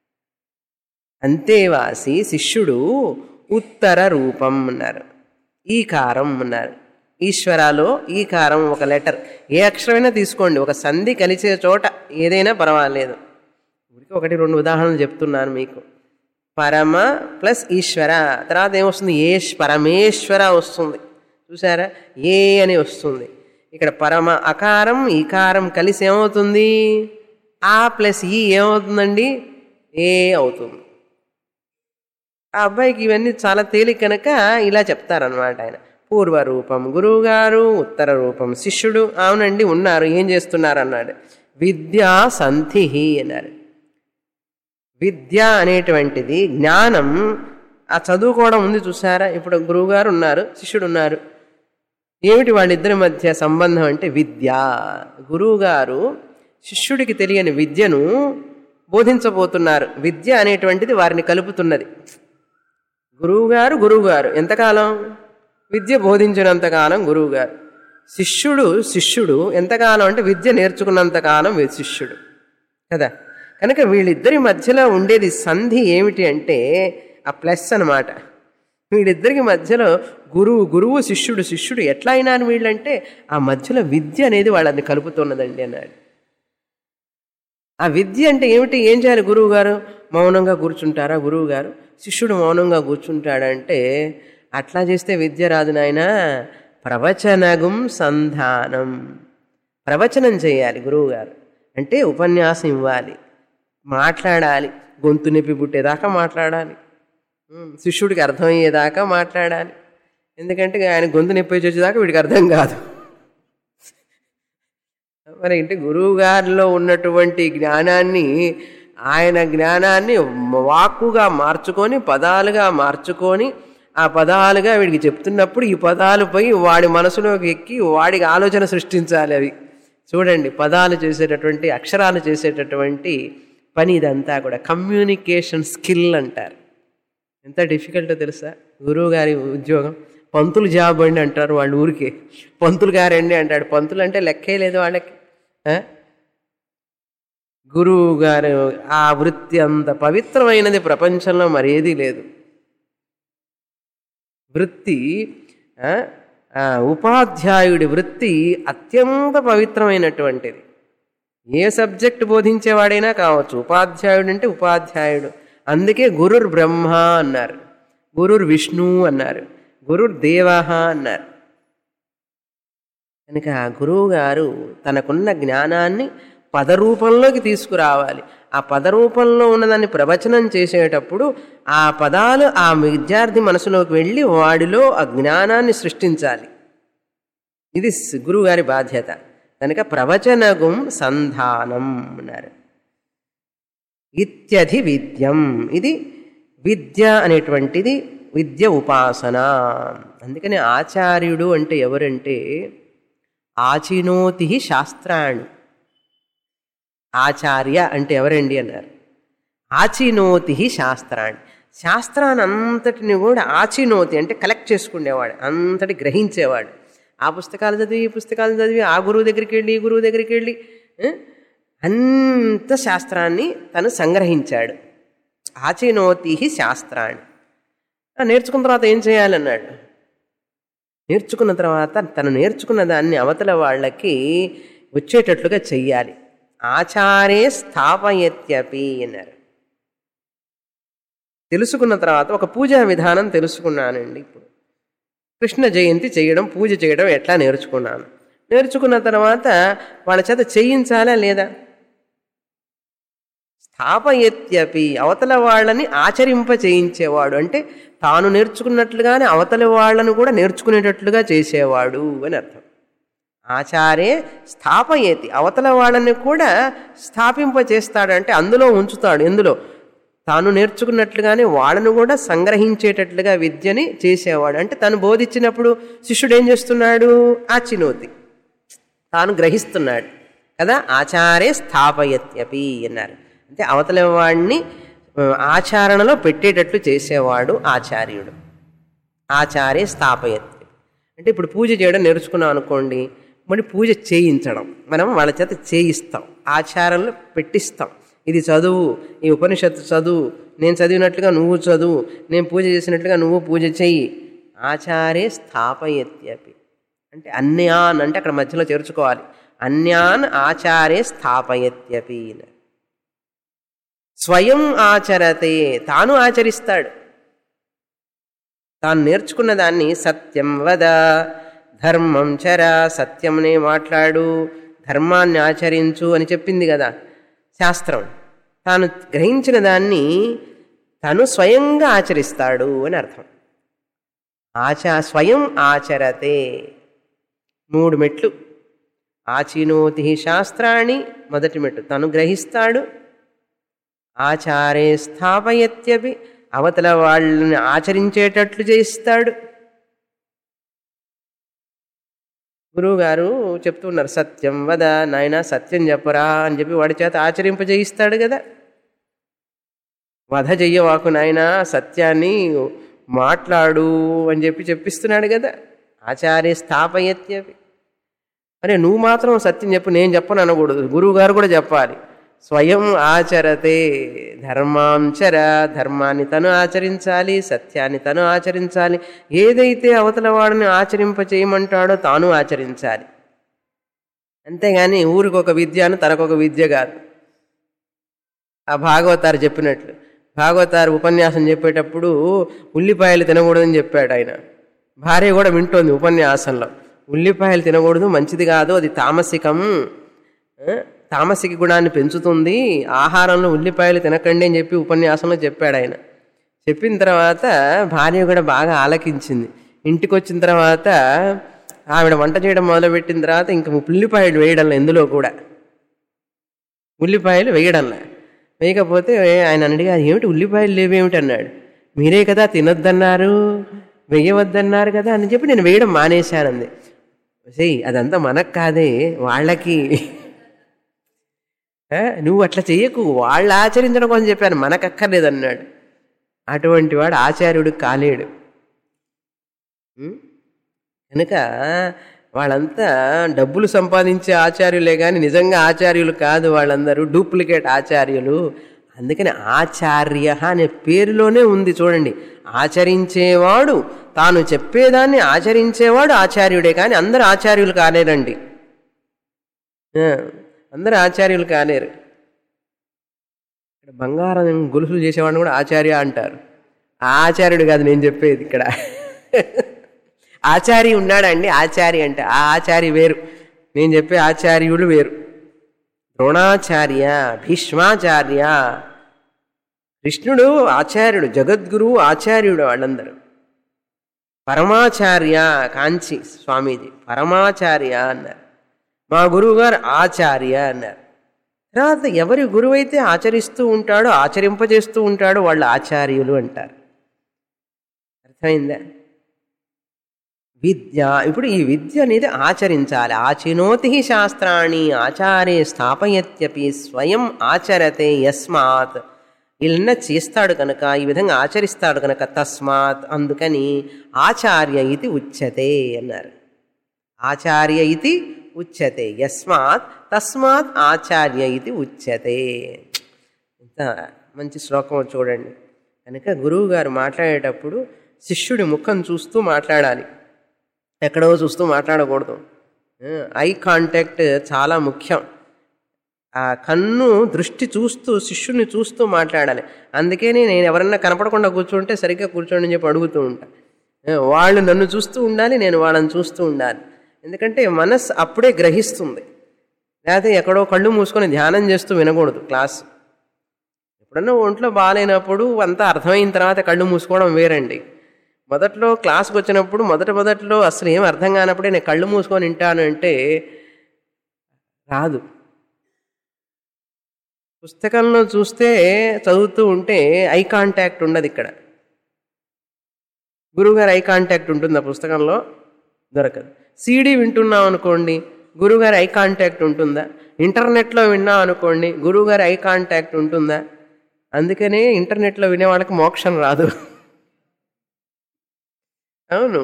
అంతేవాసి శిష్యుడు ఉత్తర రూపం అన్నారు ఈకారం అన్నారు ఈశ్వరాలో ఈకారం ఒక లెటర్ ఏ అక్షరమైనా తీసుకోండి ఒక సంధి కలిసే చోట ఏదైనా పర్వాలేదు ఊరికి ఒకటి రెండు ఉదాహరణలు చెప్తున్నాను మీకు పరమ ప్లస్ ఈశ్వర తర్వాత ఏమొస్తుంది ఏష్ పరమేశ్వర వస్తుంది చూసారా ఏ అని వస్తుంది ఇక్కడ పరమ అకారం ఈకారం కలిసి ఏమవుతుంది ఆ ప్లస్ ఈ ఏమవుతుందండి ఏ అవుతుంది ఆ అబ్బాయికి ఇవన్నీ చాలా తేలిక కనుక ఇలా చెప్తారనమాట ఆయన పూర్వరూపం గురువుగారు ఉత్తర రూపం శిష్యుడు అవునండి ఉన్నారు ఏం చేస్తున్నారు అన్నాడు విద్యా సంధి అన్నారు విద్య అనేటువంటిది జ్ఞానం ఆ చదువుకోవడం ఉంది చూసారా ఇప్పుడు గురువుగారు ఉన్నారు శిష్యుడు ఉన్నారు ఏమిటి వాళ్ళిద్దరి మధ్య సంబంధం అంటే విద్య గురువుగారు శిష్యుడికి తెలియని విద్యను బోధించబోతున్నారు విద్య అనేటువంటిది వారిని కలుపుతున్నది గురువుగారు గురువుగారు ఎంతకాలం విద్య బోధించినంతకాలం గురువుగారు శిష్యుడు శిష్యుడు ఎంతకాలం అంటే విద్య నేర్చుకున్నంతకాలం వి- శిష్యుడు కదా కనుక వీళ్ళిద్దరి మధ్యలో ఉండేది సంధి ఏమిటి అంటే ఆ ప్లస్ అన్నమాట వీళ్ళిద్దరికి మధ్యలో గురువు గురువు శిష్యుడు శిష్యుడు ఎట్లా అయినారు వీళ్ళంటే ఆ మధ్యలో విద్య అనేది వాళ్ళని కలుపుతున్నదండి అన్నాడు ఆ విద్య అంటే ఏమిటి ఏం చేయాలి గురువు గారు మౌనంగా కూర్చుంటారా గురువు గారు శిష్యుడు మౌనంగా కూర్చుంటాడంటే అట్లా చేస్తే విద్య రాదు నాయన ప్రవచనగుం సంధానం ప్రవచనం చేయాలి గురువు గారు అంటే ఉపన్యాసం ఇవ్వాలి మాట్లాడాలి గొంతు నొప్పి పుట్టేదాకా మాట్లాడాలి ఉమ్, శిష్యుడికి అర్థమయ్యేదాకా మాట్లాడాలి ఎందుకంటే ఆయన గొంతు నొప్పి వచ్చేదాకా వీడికి అర్థం కాదు మరి ఇంటి గురువు గారిలో ఉన్నటువంటి జ్ఞానాన్ని ఆయన జ్ఞానాన్ని వాక్కుగా మార్చుకొని పదాలుగా మార్చుకొని ఆ పదాలుగా వీడికి చెప్తున్నప్పుడు ఈ పదాలు పోయి వాడి మనసులోకి ఎక్కి వాడికి ఆలోచన సృష్టించాలి అవి చూడండి పదాలు చేసేటటువంటి అక్షరాలు చేసేటటువంటి పని ఇదంతా కూడా కమ్యూనికేషన్ స్కిల్ అంటారు ఎంత డిఫికల్టో తెలుసా గురువు గారి ఉద్యోగం పంతులు జాబ్ అండి అంటారు వాళ్ళ ఊరికి పంతులు గారండి అంటాడు పంతులు అంటే లెక్కే లేదు వాళ్ళకి ఆ? గురువు గారు ఆ వృత్తి అంత పవిత్రమైనది ప్రపంచంలో మరేదీ లేదు వృత్తి ఆ, ఆ, ఉపాధ్యాయుడి వృత్తి అత్యంత పవిత్రమైనటువంటిది ఏ సబ్జెక్ట్ బోధించేవాడైనా కావచ్చు ఉపాధ్యాయుడు అంటే ఉపాధ్యాయుడు అందుకే గురుర్ బ్రహ్మ అన్నారు గురుర్ విష్ణు అన్నారు గురుర్ దేవ అన్నారు కనుక ఆ గురువు గారు తనకున్న జ్ఞానాన్ని పదరూపంలోకి తీసుకురావాలి ఆ పదరూపంలో ఉన్నదాన్ని ప్రవచనం చేసేటప్పుడు ఆ పదాలు ఆ విద్యార్థి మనసులోకి వెళ్ళి వాడిలో ఆ జ్ఞానాన్ని సృష్టించాలి ఇది స్- గురువుగారి బాధ్యత కనుక ప్రవచనగుం సంధానం అన్నారు ఇత్యధి విద్యం ఇది విద్య అనేటువంటిది విద్య ఉపాసన అందుకని ఆచార్యుడు అంటే ఎవరంటే ఆచినోతి శాస్త్రాణి ఆచార్య అంటే ఎవరండి అన్నారు ఆచినోతి శాస్త్రాన్ని శాస్త్రాన్ని అంతటిని కూడా ఆచినోతి అంటే కలెక్ట్ చేసుకునేవాడు అంతటి గ్రహించేవాడు ఆ పుస్తకాలు చదివి ఈ పుస్తకాలు చదివి ఆ గురువు దగ్గరికి వెళ్ళి ఈ గురువు దగ్గరికి వెళ్ళి ఆ, అంత శాస్త్రాన్ని తను సంగ్రహించాడు ఆచినోతి శాస్త్రాన్ని ఆ, నేర్చుకున్న తర్వాత ఏం చేయాలన్నాడు నేర్చుకున్న తర్వాత తను నేర్చుకున్న దాన్ని అవతల వాళ్ళకి వచ్చేటట్లుగా చెయ్యాలి ఆచారే స్థాపయత్యపి అన్నారు తెలుసుకున్న తర్వాత ఒక పూజా విధానం తెలుసుకున్నానండి ఇప్పుడు కృష్ణ జయంతి చేయడం పూజ చేయడం ఎట్లా నేర్చుకున్నాను నేర్చుకున్న తర్వాత వాళ్ళ చేత చేయించాలా లేదా స్థాపయత్యపి అవతల వాళ్ళని ఆచరింప చేయించేవాడు అంటే తాను నేర్చుకున్నట్లుగానే అవతల వాళ్ళను కూడా నేర్చుకునేటట్లుగా చేసేవాడు అని అర్థం ఆచారే స్థాపయేతి అవతల వాళ్ళని కూడా స్థాపింప చేస్తాడంటే అందులో ఉంచుతాడు ఎందులో తాను నేర్చుకున్నట్లుగానే వాళ్ళను కూడా సంగ్రహించేటట్లుగా విద్యని చేసేవాడు అంటే తను బోధించినప్పుడు శిష్యుడు ఏం చేస్తున్నాడు ఆచినోతి తాను గ్రహిస్తున్నాడు కదా ఆచారే స్థాపయత్యపి అన్నారు అంటే అవతల వాడిని ఆ, ఆచరణలో పెట్టేటట్లు చేసేవాడు ఆచార్యుడు ఆచారే స్థాపయత్యం అంటే ఇప్పుడు పూజ చేయడం నేర్చుకున్నాం అనుకోండి మరి పూజ చేయించడం మనం వాళ్ళ చేత చేయిస్తాం ఆచారంలో పెట్టిస్తాం ఇది చదువు ఈ ఉపనిషత్తు చదువు నేను చదివినట్లుగా నువ్వు చదువు నేను పూజ చేసినట్లుగా నువ్వు పూజ చెయ్యి ఆచారే స్థాపయత్యపి అంటే అన్యాన్ అంటే అక్కడ మధ్యలో చేర్చుకోవాలి అన్యాన్ ఆచారే స్థాపయత్యపి స్వయం ఆచరతే తాను ఆచరిస్తాడు తాను నేర్చుకున్న దాన్ని సత్యం వద ధర్మం చర సత్యంనే మాట్లాడు ధర్మాన్ని ఆచరించు అని చెప్పింది కదా శాస్త్రం తాను గ్రహించిన దాన్ని తను స్వయంగా ఆచరిస్తాడు అని అర్థం ఆచా స్వయం ఆచరతే మూడు మెట్లు ఆచినోతి శాస్త్రాన్ని మొదటి మెట్టు తను గ్రహిస్తాడు ఆచారే స్థాపయత్యపి అవతల వాళ్ళని ఆచరించేటట్లు చేయిస్తాడు గురువు గారు చెప్తున్నారు సత్యం వద నాయన సత్యం చెప్పరా అని చెప్పి వాడి చేత ఆచరింపజేయిస్తాడు కదా వధ చెయ్యవాకు నాయన సత్యాన్ని మాట్లాడు అని చెప్పి చెప్పిస్తున్నాడు కదా ఆచార్య స్థాపయత్యవి అరే నువ్వు మాత్రం సత్యం చెప్పు నేను చెప్పను అనకూడదు గురువు గారు కూడా చెప్పాలి స్వయం ఆచరతే ధర్మాంచర ధర్మాన్ని తను ఆచరించాలి సత్యాన్ని తను ఆచరించాలి ఏదైతే అవతల వాడిని ఆచరింప చేయమంటాడో తాను ఆచరించాలి అంతేగాని ఊరికి ఒక విద్య అని తనకొక విద్య కాదు ఆ భాగవతారు చెప్పినట్లు భాగవతారు ఉపన్యాసం చెప్పేటప్పుడు ఉల్లిపాయలు తినకూడదని చెప్పాడు ఆయన భార్య కూడా వింటోంది ఉపన్యాసంలో ఉల్లిపాయలు తినకూడదు మంచిది కాదు అది తామసికం ఆ, తామసిక గుణాన్ని పెంచుతుంది ఆహారంలో ఉల్లిపాయలు తినకండి అని చెప్పి ఉపన్యాసంలో చెప్పాడు ఆయన చెప్పిన తర్వాత భార్య కూడా బాగా ఆలకించింది ఇంటికి వచ్చిన తర్వాత ఆవిడ వంట చేయడం మొదలుపెట్టిన తర్వాత ఇంక ఉల్లిపాయలు వేయడంలో ఎందులో కూడా ఉల్లిపాయలు వేయడంలే వేయకపోతే ఆయన అడిగా ఏమిటి ఉల్లిపాయలు లేవేమిటి అన్నాడు మీరే కదా తినొద్దన్నారు వేయవద్దన్నారు కదా అని చెప్పి నేను వేయడం మానేశానంది సెయ్ అదంతా మనకు కాదే వాళ్ళకి ఆ, నువ్వు అట్లా చెయ్యకు వాళ్ళు ఆచరించడం కోసం చెప్పాను మనకు అక్కర్లేదు అన్నాడు అటువంటి వాడు ఆచార్యుడు కాలేడు ఉం? కనుక వాళ్ళంతా డబ్బులు సంపాదించే ఆచార్యులే కానీ నిజంగా ఆచార్యులు కాదు వాళ్ళందరూ డూప్లికేట్ ఆచార్యులు అందుకని ఆచార్య అనే పేరులోనే ఉంది చూడండి ఆచరించేవాడు తాను చెప్పేదాన్ని ఆచరించేవాడు ఆచార్యుడే కానీ అందరు ఆచార్యులు కాలేరండి ఆ, అందరు ఆచార్యులు కాలేరు ఇక్కడ బంగారం గొలుసులు చేసేవాడిని కూడా ఆచార్య అంటారు ఆ ఆచార్యుడు కాదు నేను చెప్పేది ఇక్కడ ఆచార్య ఉన్నాడండి ఆచార్య అంటే ఆ ఆచార్య వేరు నేను చెప్పే ఆచార్యులు వేరు ద్రోణాచార్య భీష్మాచార్య కృష్ణుడు ఆచార్యుడు జగద్గురువు ఆచార్యుడు వాళ్ళందరూ పరమాచార్య కాంచి స్వామీజీ పరమాచార్య అన్నారు మా గురువు గారు ఆచార్య అన్నారు తర్వాత ఎవరి గురువు అయితే ఆచరిస్తూ ఉంటాడో ఆచరింపజేస్తూ ఉంటాడో వాళ్ళు ఆచార్యులు అంటారు అర్థమైందా విద్య ఇప్పుడు ఈ విద్య అనేది ఆచరించాలి ఆచినోతి శాస్త్రాన్ని ఆచారే స్థాపయత్యపి స్వయం ఆచరతే యస్మాత్ ఇలా చేస్తాడు కనుక ఈ విధంగా ఆచరిస్తాడు కనుక తస్మాత్ అందుకని ఆచార్య ఇది ఉచ్యతే అన్నారు ఆచార్య ఇది ఉచ్యతే యస్మాత్ తస్మాత్ ఆచార్య ఇది ఉచ్యతే ఇంత మంచి శ్లోకం చూడండి కనుక గురువు గారు మాట్లాడేటప్పుడు శిష్యుడి ముఖం చూస్తూ మాట్లాడాలి ఎక్కడో చూస్తూ మాట్లాడకూడదు ఐ కాంటాక్ట్ చాలా ముఖ్యం ఆ కన్ను దృష్టి చూస్తూ శిష్యుని చూస్తూ మాట్లాడాలి అందుకని నేను ఎవరన్నా కనపడకుండా కూర్చుంటే సరిగ్గా కూర్చోండి అని చెప్పి అడుగుతూ ఉంటా ఆ, వాళ్ళు నన్ను చూస్తూ ఉండాలి నేను వాళ్ళని చూస్తూ ఉండాలి ఎందుకంటే మనస్సు అప్పుడే గ్రహిస్తుంది లేకపోతే ఎక్కడో కళ్ళు మూసుకొని ధ్యానం చేస్తూ వినకూడదు క్లాస్ ఎప్పుడన్నా ఒంట్లో బాగాలేనప్పుడు అంతా అర్థమైన తర్వాత కళ్ళు మూసుకోవడం వేరండి మొదట్లో క్లాస్కి వచ్చినప్పుడు మొదట మొదట్లో అసలు ఏం అర్థం కానప్పుడే నేను కళ్ళు మూసుకొని వింటాను అంటే రాదు పుస్తకంలో చూస్తే చదువుతూ ఉంటే ఐ కాంటాక్ట్ ఉండదు ఇక్కడ గురువుగారు ఐ కాంటాక్ట్ ఉంటుందా పుస్తకంలో దొరకదు సీడీ వింటున్నాం అనుకోండి గురువుగారి ఐ కాంటాక్ట్ ఉంటుందా ఇంటర్నెట్లో విన్నాం అనుకోండి గురువుగారి ఐ కాంటాక్ట్ ఉంటుందా అందుకనే ఇంటర్నెట్లో వినే వాళ్ళకి మోక్షం రాదు అవును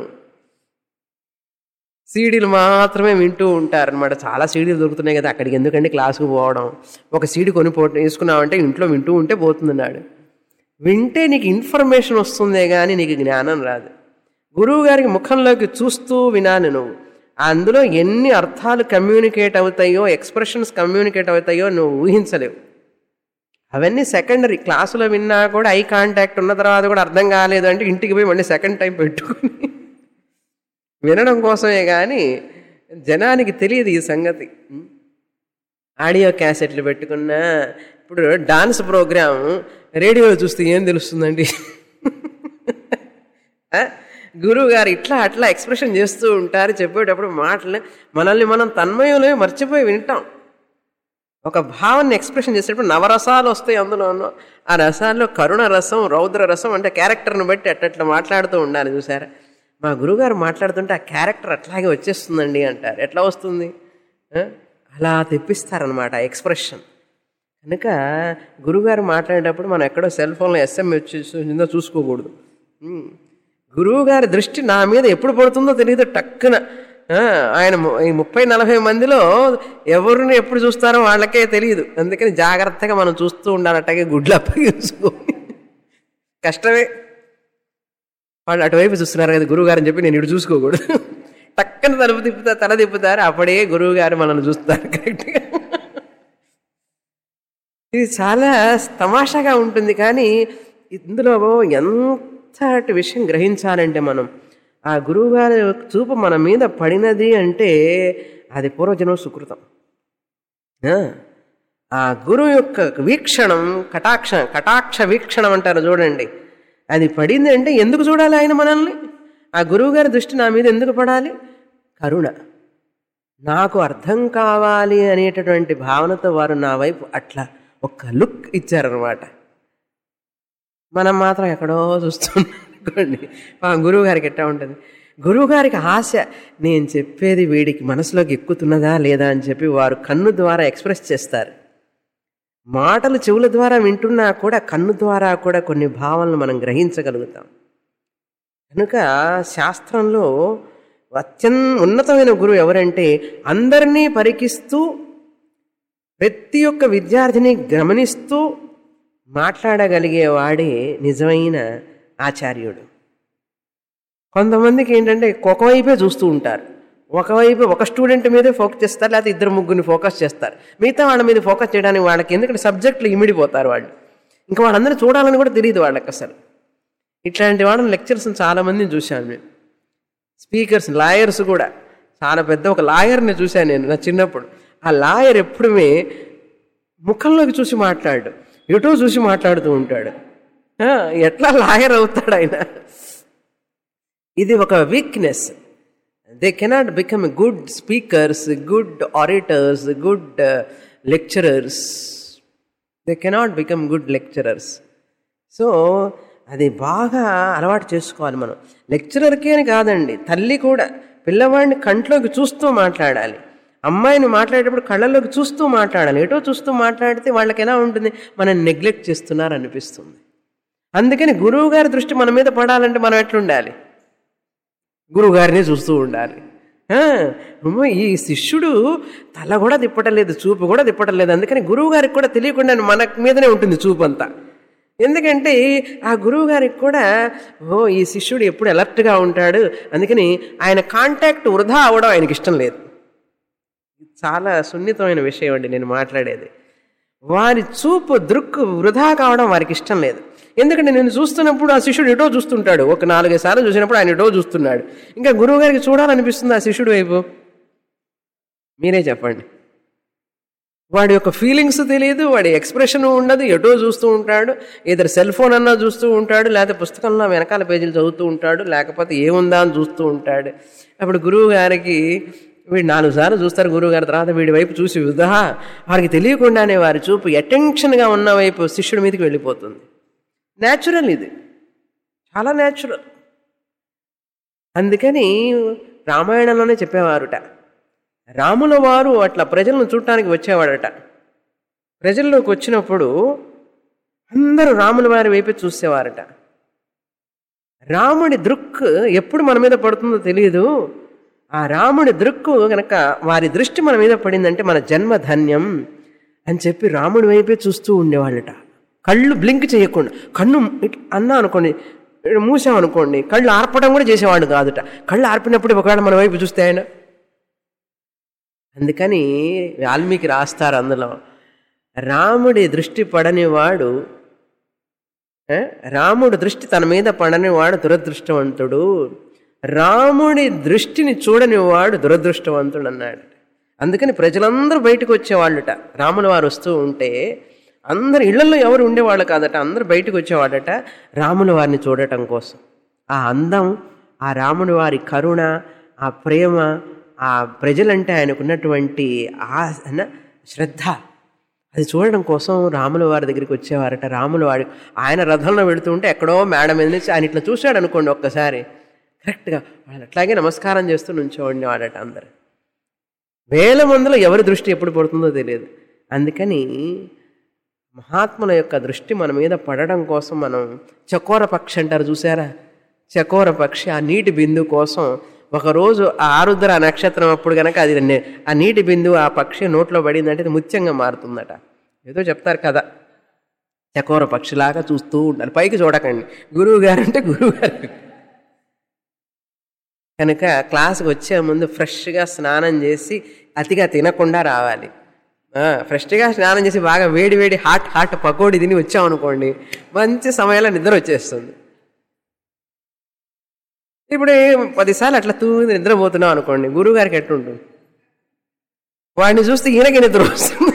సీడీలు మాత్రమే వింటూ ఉంటారు అనమాట చాలా సీడీలు దొరుకుతున్నాయి కదా అక్కడికి ఎందుకంటే క్లాసుకు పోవడం ఒక సీడీ కొని పో వేసుకున్నావంటే ఇంట్లో వింటూ ఉంటే పోతుందన్నాడు వింటే నీకు ఇన్ఫర్మేషన్ వస్తుందే కానీ నీకు జ్ఞానం రాదు గురువు గారికి ముఖంలోకి చూస్తూ వినాలి నువ్వు అందులో ఎన్ని అర్థాలు కమ్యూనికేట్ అవుతాయో ఎక్స్ప్రెషన్స్ కమ్యూనికేట్ అవుతాయో నువ్వు ఊహించలేవు అవన్నీ సెకండరీ క్లాసులో విన్నా కూడా ఐ కాంటాక్ట్ ఉన్న తర్వాత కూడా అర్థం కాలేదు అంటే ఇంటికి పోయి మళ్ళీ సెకండ్ టైం పెట్టుకుని వినడం కోసమే కానీ జనానికి తెలియదు ఈ సంగతి ఆడియో క్యాసెట్లు పెట్టుకున్నా ఇప్పుడు డాన్స్ ప్రోగ్రామ్ రేడియోలో చూస్తే ఏం తెలుస్తుందండి ఆ? గురువు గారు ఇట్లా అట్లా ఎక్స్ప్రెషన్ చేస్తూ ఉంటారు చెప్పేటప్పుడు మాటలు మనల్ని మనం తన్మయంలో మర్చిపోయి వింటాం ఒక భావాన్ని ఎక్స్ప్రెషన్ చేసేటప్పుడు నవరసాలు వస్తాయి అందులోనూ ఆ రసాల్లో కరుణ రసం రౌద్ర రసం అంటే క్యారెక్టర్ని బట్టి అట్టట్లా మాట్లాడుతూ ఉండాలి చూసారా మా గురువుగారు మాట్లాడుతుంటే ఆ క్యారెక్టర్ అట్లాగే వచ్చేస్తుందండి అంటారు ఎట్లా వస్తుంది ఆ? అలా తెప్పిస్తారనమాట ఎక్స్ప్రెషన్ కనుక గురువుగారు మాట్లాడేటప్పుడు మనం ఎక్కడో సెల్ ఫోన్లో ఎస్ఎం వచ్చిందో చూసుకోకూడదు ఉమ్. గురువుగారి దృష్టి నా మీద ఎప్పుడు పడుతుందో తెలియదు టక్కున ఆ, ఆయన ము- ఈ ముప్పై నలభై మందిలో ఎవరిని ఎప్పుడు చూస్తారో వాళ్ళకే తెలియదు అందుకని జాగ్రత్తగా మనం చూస్తూ ఉండాలి అట్టగే గుడ్లు అప్పగించుకొని కష్టమే వాళ్ళు అటువైపు చూస్తున్నారు కదా గురువు గారు అని చెప్పి నేను ఇటు చూసుకోకూడదు టక్కన తలుపు తిప్పుతా తల తిప్పుతారు అప్పుడే గురువు గారు మనల్ని చూస్తారు కరెక్ట్గా ఇది చాలా తమాషాగా ఉంటుంది కానీ ఇందులో ఎంతటి విషయం గ్రహించాలంటే మనం ఆ గురువు గారి చూపు మన మీద పడినది అంటే అది పూర్వజన్మ సుకృతం ఆ, ఆ గురువు యొక్క వీక్షణం కటాక్ష కటాక్ష వీక్షణం అంటారు చూడండి అది పడింది అంటే ఎందుకు చూడాలి ఆయన మనల్ని ఆ గురువు గారి దృష్టి నా మీద ఎందుకు పడాలి కరుణ నాకు అర్థం కావాలి అనేటటువంటి భావనతో వారు నా వైపు అట్లా ఒక్క లుక్ ఇచ్చారనమాట మనం మాత్రం ఎక్కడో చూస్తున్నాం అనుకోండి ఆ గురువు గారికి ఎట్టా ఉంటుంది గురువు గారికి ఆశ నేను చెప్పేది వీడికి మనసులోకి ఎక్కుతున్నదా లేదా అని చెప్పి వారు కన్ను ద్వారా ఎక్స్ప్రెస్ చేస్తారు మాటలు చెవుల ద్వారా వింటున్నా కూడా కన్ను ద్వారా కూడా కొన్ని భావనలు మనం గ్రహించగలుగుతాం కనుక శాస్త్రంలో అత్యన్ ఉన్నతమైన గురువు ఎవరంటే అందరినీ పరికిస్తూ ప్రతి ఒక్క విద్యార్థిని గమనిస్తూ మాట్లాడగలిగేవాడే నిజమైన ఆచార్యుడు కొంతమందికి ఏంటంటే ఒకవైపే చూస్తూ ఉంటారు ఒకవైపు ఒక స్టూడెంట్ మీదే ఫోకస్ చేస్తారు లేకపోతే ఇద్దరు ముగ్గురిని ఫోకస్ చేస్తారు మిగతా వాళ్ళ మీద ఫోకస్ చేయడానికి వాళ్ళకి ఎందుకంటే సబ్జెక్టులు ఇమిడిపోతారు వాళ్ళు ఇంకా వాళ్ళందరూ చూడాలని కూడా తెలియదు వాళ్ళకి అసలు ఇట్లాంటి వాళ్ళని లెక్చర్స్ చాలామందిని చూశాను నేను స్పీకర్స్ లాయర్స్ కూడా చాలా పెద్ద ఒక లాయర్ని చూశాను నేను నా చిన్నప్పుడు ఆ లాయర్ ఎప్పుడుమే ముఖంలోకి చూసి మాట్లాడు ఎటో చూసి మాట్లాడుతూ ఉంటాడు ఆ, ఎట్లా లాయర్ అవుతాడు ఆయన ఇది ఒక weakness they cannot become good speakers good orators good lecturers they cannot become good lecturers so అది బాగా అలవాటు చేసుకోవాలి మనం లెక్చరర్కే అని కాదండి తల్లి కూడా పిల్లవాడిని కంట్లోకి చూస్తూ మాట్లాడాలి అమ్మాయిని మాట్లాడేటప్పుడు కళ్ళలోకి చూస్తూ మాట్లాడాలి ఎటో చూస్తూ మాట్లాడితే వాళ్ళకి ఎలా ఉంటుంది మనం నెగ్లెక్ట్ చేస్తున్నారు అనిపిస్తుంది అందుకని గురువు గారి దృష్టి మన మీద పడాలంటే మనం ఎట్లుండాలి గురువుగారిని చూస్తూ ఉండాలి ఆ, అమ్మో, ఈ శిష్యుడు తల కూడా తిప్పటలేదు చూపు కూడా తిప్పటలేదు అందుకని గురువు గారికి కూడా తెలియకుండా మన మీదనే ఉంటుంది చూపు అంతా ఎందుకంటే ఆ గురువు గారికి కూడా ఓ ఈ శిష్యుడు ఎప్పుడు అలర్ట్గా ఉంటాడు అందుకని ఆయన కాంటాక్ట్ వృధా అవ్వడం ఆయనకి ఇష్టం లేదు చాలా సున్నితమైన విషయం అండి నేను మాట్లాడేది వారి చూపు దృక్కు వృధా కావడం వారికి ఇష్టం లేదు ఎందుకంటే నేను చూస్తున్నప్పుడు ఆ శిష్యుడు ఎటో చూస్తుంటాడు ఒక నాలుగైదు సార్లు చూసినప్పుడు ఆయన ఎటో చూస్తున్నాడు ఇంకా గురువు గారికి చూడాలనిపిస్తుంది ఆ శిష్యుడు వైపు మీరే చెప్పండి వాడి యొక్క ఫీలింగ్స్ తెలియదు వాడి ఎక్స్ప్రెషన్ ఉండదు ఎటో చూస్తూ ఉంటాడు ఏదో సెల్ ఫోన్ అన్నా చూస్తూ ఉంటాడు లేకపోతే పుస్తకంలో వెనకాల పేజీలు చదువుతూ ఉంటాడు లేకపోతే ఏముందా అని చూస్తూ ఉంటాడు అప్పుడు గురువు గారికి వీడు నాలుగు సార్లు చూస్తారు గురువు గారి తర్వాత వీడి వైపు చూసి వృధా వారికి తెలియకుండానే వారి చూపు అటెన్షన్గా ఉన్న వైపు శిష్యుడి మీదకి వెళ్ళిపోతుంది న్యాచురల్ ఇది చాలా న్యాచురల్ అందుకని రామాయణంలోనే చెప్పేవారుట రాముల వారు అట్లా ప్రజలను చూడటానికి వచ్చేవాడట ప్రజల్లోకి వచ్చినప్పుడు అందరూ రాముల వారి వైపే చూసేవారట రాముడి దృక్ ఎప్పుడు మన మీద పడుతుందో తెలియదు ఆ రాముడి దృక్కు గనక వారి దృష్టి మన మీద పడిందంటే మన జన్మ ధన్యం అని చెప్పి రాముడి వైపే చూస్తూ ఉండేవాళ్ళట కళ్ళు బ్లింక్ చేయకుండా కన్ను ఇట్ అన్నా అనుకోండి ఇటు మూసామనుకోండి కళ్ళు ఆర్పడం కూడా చేసేవాడు కాదుట కళ్ళు ఆర్పినప్పుడు ఒకవేళ మన వైపు చూస్తే ఆయన అందుకని వాల్మీకి రాస్తారు అందులో రాముడి దృష్టి పడని వాడు ఏ? రాముడి దృష్టి తన మీద పడని వాడు దురదృష్టవంతుడు రాముడి దృష్టిని చూడని వాడు దురదృష్టవంతుడు అన్నాడు అందుకని ప్రజలందరూ బయటకు వచ్చేవాళ్ళట రాముల వారు వస్తూ ఉంటే అందరు ఇళ్లలో ఎవరు ఉండేవాళ్ళు కాదట అందరూ బయటకు వచ్చేవాడట రాముల వారిని చూడటం కోసం ఆ అందం ఆ రాముడి వారి కరుణ ఆ ప్రేమ ఆ ప్రజలంటే ఆయనకున్నటువంటి ఆ అన్న శ్రద్ధ అది చూడడం కోసం రాముల వారి దగ్గరికి వచ్చేవారట రాముల వారి ఆయన రథంలో వెళుతూ ఉంటే ఎక్కడో మేడ మీద నుంచి ఆయన ఇట్లా చూశాడు అనుకోండి ఒక్కసారి కరెక్ట్గా వాళ్ళు అట్లాగే నమస్కారం చేస్తూ నుంచోండి వాడట అందరు వేల మందిలో ఎవరి దృష్టి ఎప్పుడు పడుతుందో తెలియదు అందుకని మహాత్ముల యొక్క దృష్టి మన మీద పడడం కోసం మనం చకోర పక్షి అంటారు చూసారా చకోర పక్షి ఆ నీటి బిందు కోసం ఒకరోజు ఆ ఆరుద్ర నక్షత్రం అప్పుడు కనుక అది నే- ఆ నీటి బిందు ఆ పక్షి నోట్లో పడిందంటే అది ముత్యంగా మారుతుందట ఏదో చెప్తారు కదా చకోర పక్షిలాగా చూస్తూ ఉండాలి పైకి చూడకండి గురువు గారు అంటే గురువు గారు కనుక క్లాస్కి వచ్చే ముందు ఫ్రెష్గా స్నానం చేసి అతిగా తినకుండా రావాలి ఆ, ఫ్రెష్గా స్నానం చేసి బాగా వేడి వేడి హాట్ హాట్ పకోడీ తిని వచ్చామనుకోండి మంచి సమయంలో నిద్ర వచ్చేస్తుంది ఇప్పుడు పదిసార్లు అట్లా తూ నిద్రపోతున్నాం అనుకోండి గురువుగారికి ఎట్లుంటుంది వాడిని చూస్తే ఈయనకి నిద్ర వస్తుంది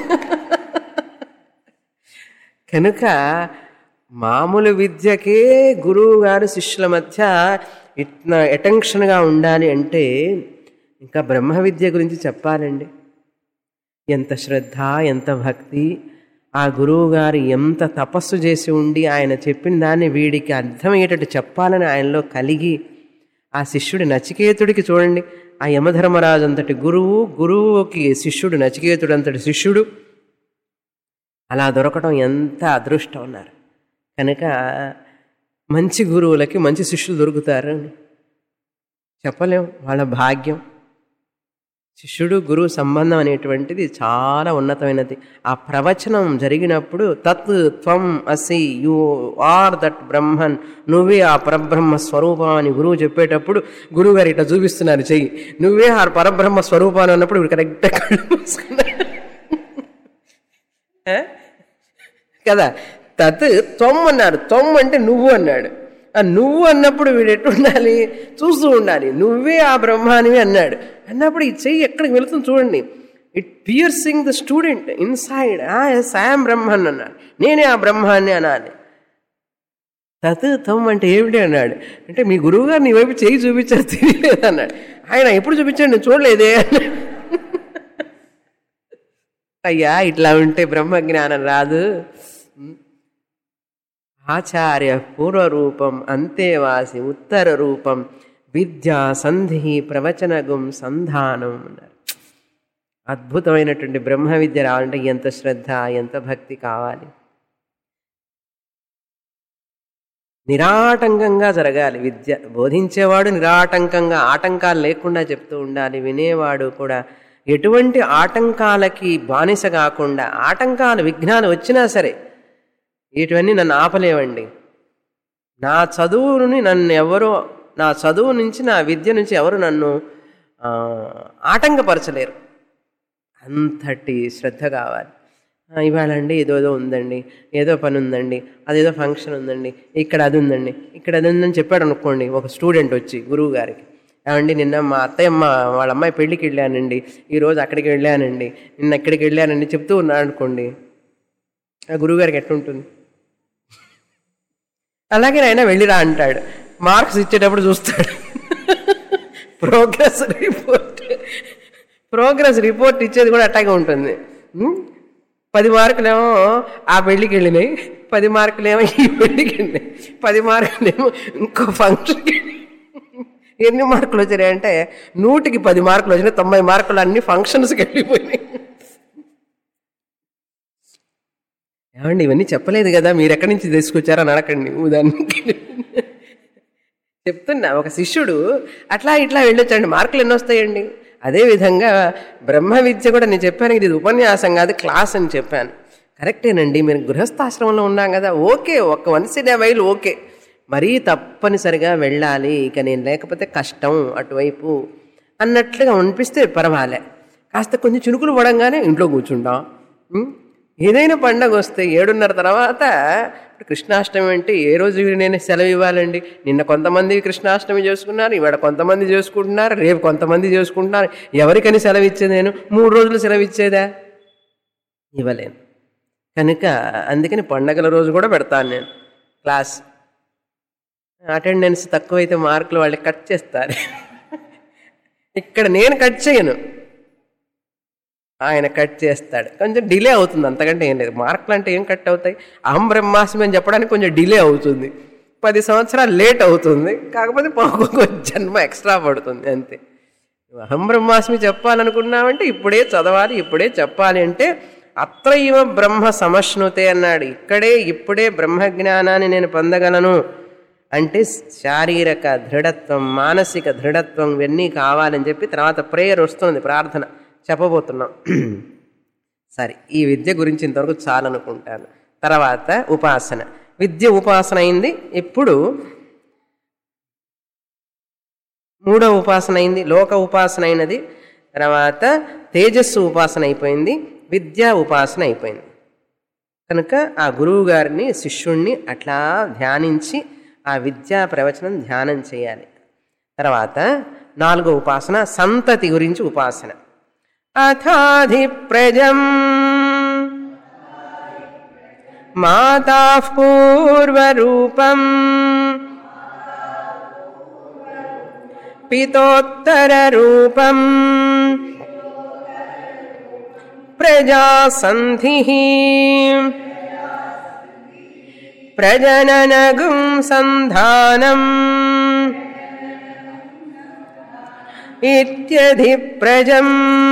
కనుక మామూలు విద్యకే గురువు గారు శిష్యుల మధ్య ఇట్లా అటెన్షన్గా ఉండాలి అంటే ఇంకా బ్రహ్మ విద్య గురించి చెప్పాలండి ఎంత శ్రద్ధ ఎంత భక్తి ఆ గురువు గారు ఎంత తపస్సు చేసి ఉండి ఆయన చెప్పిన దాన్ని వీడికి అర్థమయ్యేటట్టు చెప్పాలని ఆయనలో కలిగి ఆ శిష్యుడి నచికేతుడికి చూడండి ఆ యమధర్మరాజు అంతటి గురువు గురువుకి శిష్యుడు నచికేతుడు అంతటి శిష్యుడు అలా దొరకడం ఎంత అదృష్టం ఉన్నారు కనుక మంచి గురువులకి మంచి శిష్యులు దొరుకుతారు అని చెప్పలేం వాళ్ళ భాగ్యం శిష్యుడు గురువు సంబంధం అనేటువంటిది చాలా ఉన్నతమైనది ఆ ప్రవచనం జరిగినప్పుడు తత్ త్వం అసి యు ఆర్ దట్ బ్రహ్మన్ నువ్వే ఆ పరబ్రహ్మ స్వరూపం అని గురువు చెప్పేటప్పుడు గురువు గారు ఇట్లా చూపిస్తున్నారు చెయ్యి నువ్వే ఆ పరబ్రహ్మ స్వరూపం అని అన్నప్పుడు వీడు కరెక్ట్గా కళ్ళు మూసుకున్నారు. ఏ? కదా తత్ త్వం అన్నారు త్వం అంటే నువ్వు అన్నాడు ఆ నువ్వు అన్నప్పుడు వీడు ఎట్టు ఉండాలి చూస్తూ ఉండాలి నువ్వే ఆ బ్రహ్మానివి అన్నాడు అన్నప్పుడు ఈ చెయ్యి ఎక్కడికి వెళుతుంది చూడండి it piercing the student inside yes I am Brahman అన్నాడు నేనే ఆ బ్రహ్మాన్ని అనాలి తత్ తం అంటే ఏమిటి అన్నాడు అంటే మీ గురువు గారు నీ వైపు చేయి చూపించారు తెలియలేదు అన్నాడు ఆయన ఎప్పుడు చూపించాడు నేను చూడలేదే అన్నాడు అయ్యా ఇట్లా ఉంటే బ్రహ్మజ్ఞానం రాదు ఆచార్య పూర్వరూపం అంతేవాసి ఉత్తర రూపం విద్య సంధి ప్రవచనగుం సంధానం అన్నారు అద్భుతమైనటువంటి బ్రహ్మ విద్య రావాలంటే ఎంత శ్రద్ధ ఎంత భక్తి కావాలి నిరాటంకంగా జరగాలి విద్య బోధించేవాడు నిరాటంకంగా ఆటంకాలు లేకుండా చెప్తూ ఉండాలి వినేవాడు కూడా ఎటువంటి ఆటంకాలకి బానిస కాకుండా ఆటంకాలు విఘ్నాలు వచ్చినా సరే ఇటువన్నీ నన్ను ఆపలేవండి నా చదువుని నన్ను ఎవరో నా చదువు నుంచి నా విద్య నుంచి ఎవరు నన్ను ఆ, ఆటంకపరచలేరు అంతటి శ్రద్ధ కావాలి ఆ, ఇవాళ అండి ఏదో ఏదో ఉందండి ఏదో పని ఉందండి అదేదో ఫంక్షన్ ఉందండి ఇక్కడ అది ఉందండి ఇక్కడ అది ఉందని చెప్పాడు అనుకోండి ఒక స్టూడెంట్ వచ్చి గురువు గారికి ఏమండి నిన్న మా అత్తయ్యమ్మ వాళ్ళ అమ్మాయి పెళ్ళికి వెళ్ళానండి ఈరోజు అక్కడికి వెళ్ళానండి నిన్న ఇక్కడికి వెళ్ళానండి చెప్తూ ఉన్నాడు అనుకోండి ఆ గురువుగారికి ఎట్లుంటుంది అలాగే ఆయన వెళ్ళిరా అంటాడు మార్క్స్ ఇచ్చేటప్పుడు చూస్తాడు ప్రోగ్రెస్ రిపోర్ట్ ప్రోగ్రెస్ రిపోర్ట్ ఇచ్చేది కూడా అట్టాగే ఉంటుంది ఉం? పది మార్కులేమో ఆ పెళ్ళికి వెళ్ళినాయి పది మార్కులేమో ఈ పెళ్ళికి వెళ్ళినాయి పది మార్కులేమో ఇంకో ఫంక్షన్కి ఎన్ని మార్కులు వచ్చినాయి అంటే నూటికి పది మార్కులు వచ్చినాయి తొంభై మార్కులు అన్ని ఫంక్షన్స్కి వెళ్ళిపోయినాయి ఏమండి ఇవన్నీ చెప్పలేదు కదా మీరు ఎక్కడి నుంచి తీసుకొచ్చారని అడగండి ఉదాహరణకి చెప్తున్నా ఒక శిష్యుడు అట్లా ఇట్లా వెళ్ళొచ్చండి మార్కులు ఎన్ని వస్తాయండి అదేవిధంగా బ్రహ్మ విద్య కూడా నేను చెప్పాను ఇది ఉపన్యాసం కాదు క్లాస్ అని చెప్పాను కరెక్టేనండి మీరు గృహస్థాశ్రమంలో ఉన్నాం కదా ఓకే ఒక వన్స్ ఇన్ వైల్ ఓకే మరీ తప్పనిసరిగా వెళ్ళాలి ఇక నేను లేకపోతే కష్టం అటువైపు అన్నట్లుగా అనిపిస్తే పర్వాలే కాస్త కొంచెం చినుకులు పడంగానే ఇంట్లో కూర్చుంటాం ఉం? ఏదైనా పండగ వస్తే ఏడున్నర తర్వాత ఇప్పుడు కృష్ణాష్టమి అంటే ఏ రోజు నేను సెలవు ఇవ్వాలండి నిన్న కొంతమంది కృష్ణాష్టమి చేసుకున్నారు ఇవాళ కొంతమంది చేసుకుంటున్నారు రేపు కొంతమంది చేసుకుంటున్నారు ఎవరికని సెలవు ఇచ్చేది నేను మూడు రోజులు సెలవు ఇచ్చేదా ఇవ్వలేను కనుక అందుకని పండగల రోజు కూడా పెడతాను నేను క్లాస్ అటెండెన్స్ తక్కువైతే మార్కులు వాళ్ళకి కట్ చేస్తారు ఇక్కడ నేను కట్ చేయను ఆయన కట్ చేస్తాడు కొంచెం డిలే అవుతుంది అంతకంటే ఏం లేదు మార్కులు అంటే ఏం కట్ అవుతాయి అహం బ్రహ్మాస్మి అని చెప్పడానికి కొంచెం డిలే అవుతుంది పది సంవత్సరాలు లేట్ అవుతుంది కాకపోతే ఒక్కొక్క జన్మ ఎక్స్ట్రా పడుతుంది అంతే అహం బ్రహ్మాస్మి చెప్పాలనుకున్నామంటే ఇప్పుడే చదవాలి ఇప్పుడే చెప్పాలి అంటే అత్రైవ బ్రహ్మ సమశ్నుతే అన్నాడు ఇక్కడే ఇప్పుడే బ్రహ్మజ్ఞానాన్ని నేను పొందగలను అంటే శారీరక దృఢత్వం మానసిక దృఢత్వం ఇవన్నీ కావాలని చెప్పి తర్వాత ప్రేయర్ వస్తుంది ప్రార్థన చెప్పబోతున్నాం సరే ఈ విద్య గురించి ఇంతవరకు చాలనుకుంటాను తర్వాత ఉపాసన విద్య ఉపాసన అయింది ఇప్పుడు మూడో ఉపాసన అయింది లోక ఉపాసన అయినది తర్వాత తేజస్సు ఉపాసన అయిపోయింది విద్యా ఉపాసన అయిపోయింది కనుక ఆ గురువు గారిని శిష్యుణ్ణి అట్లా ధ్యానించి ఆ విద్యా ప్రవచనం ధ్యానం చేయాలి తర్వాత నాలుగో ఉపాసన సంతతి గురించి ఉపాసన అథాధి ప్రజం మాతా పూర్వరూపం పితోత్తరరూపం ప్రజాసంధి ప్రజననగుం సంధానం ఇత్యధి ప్రజం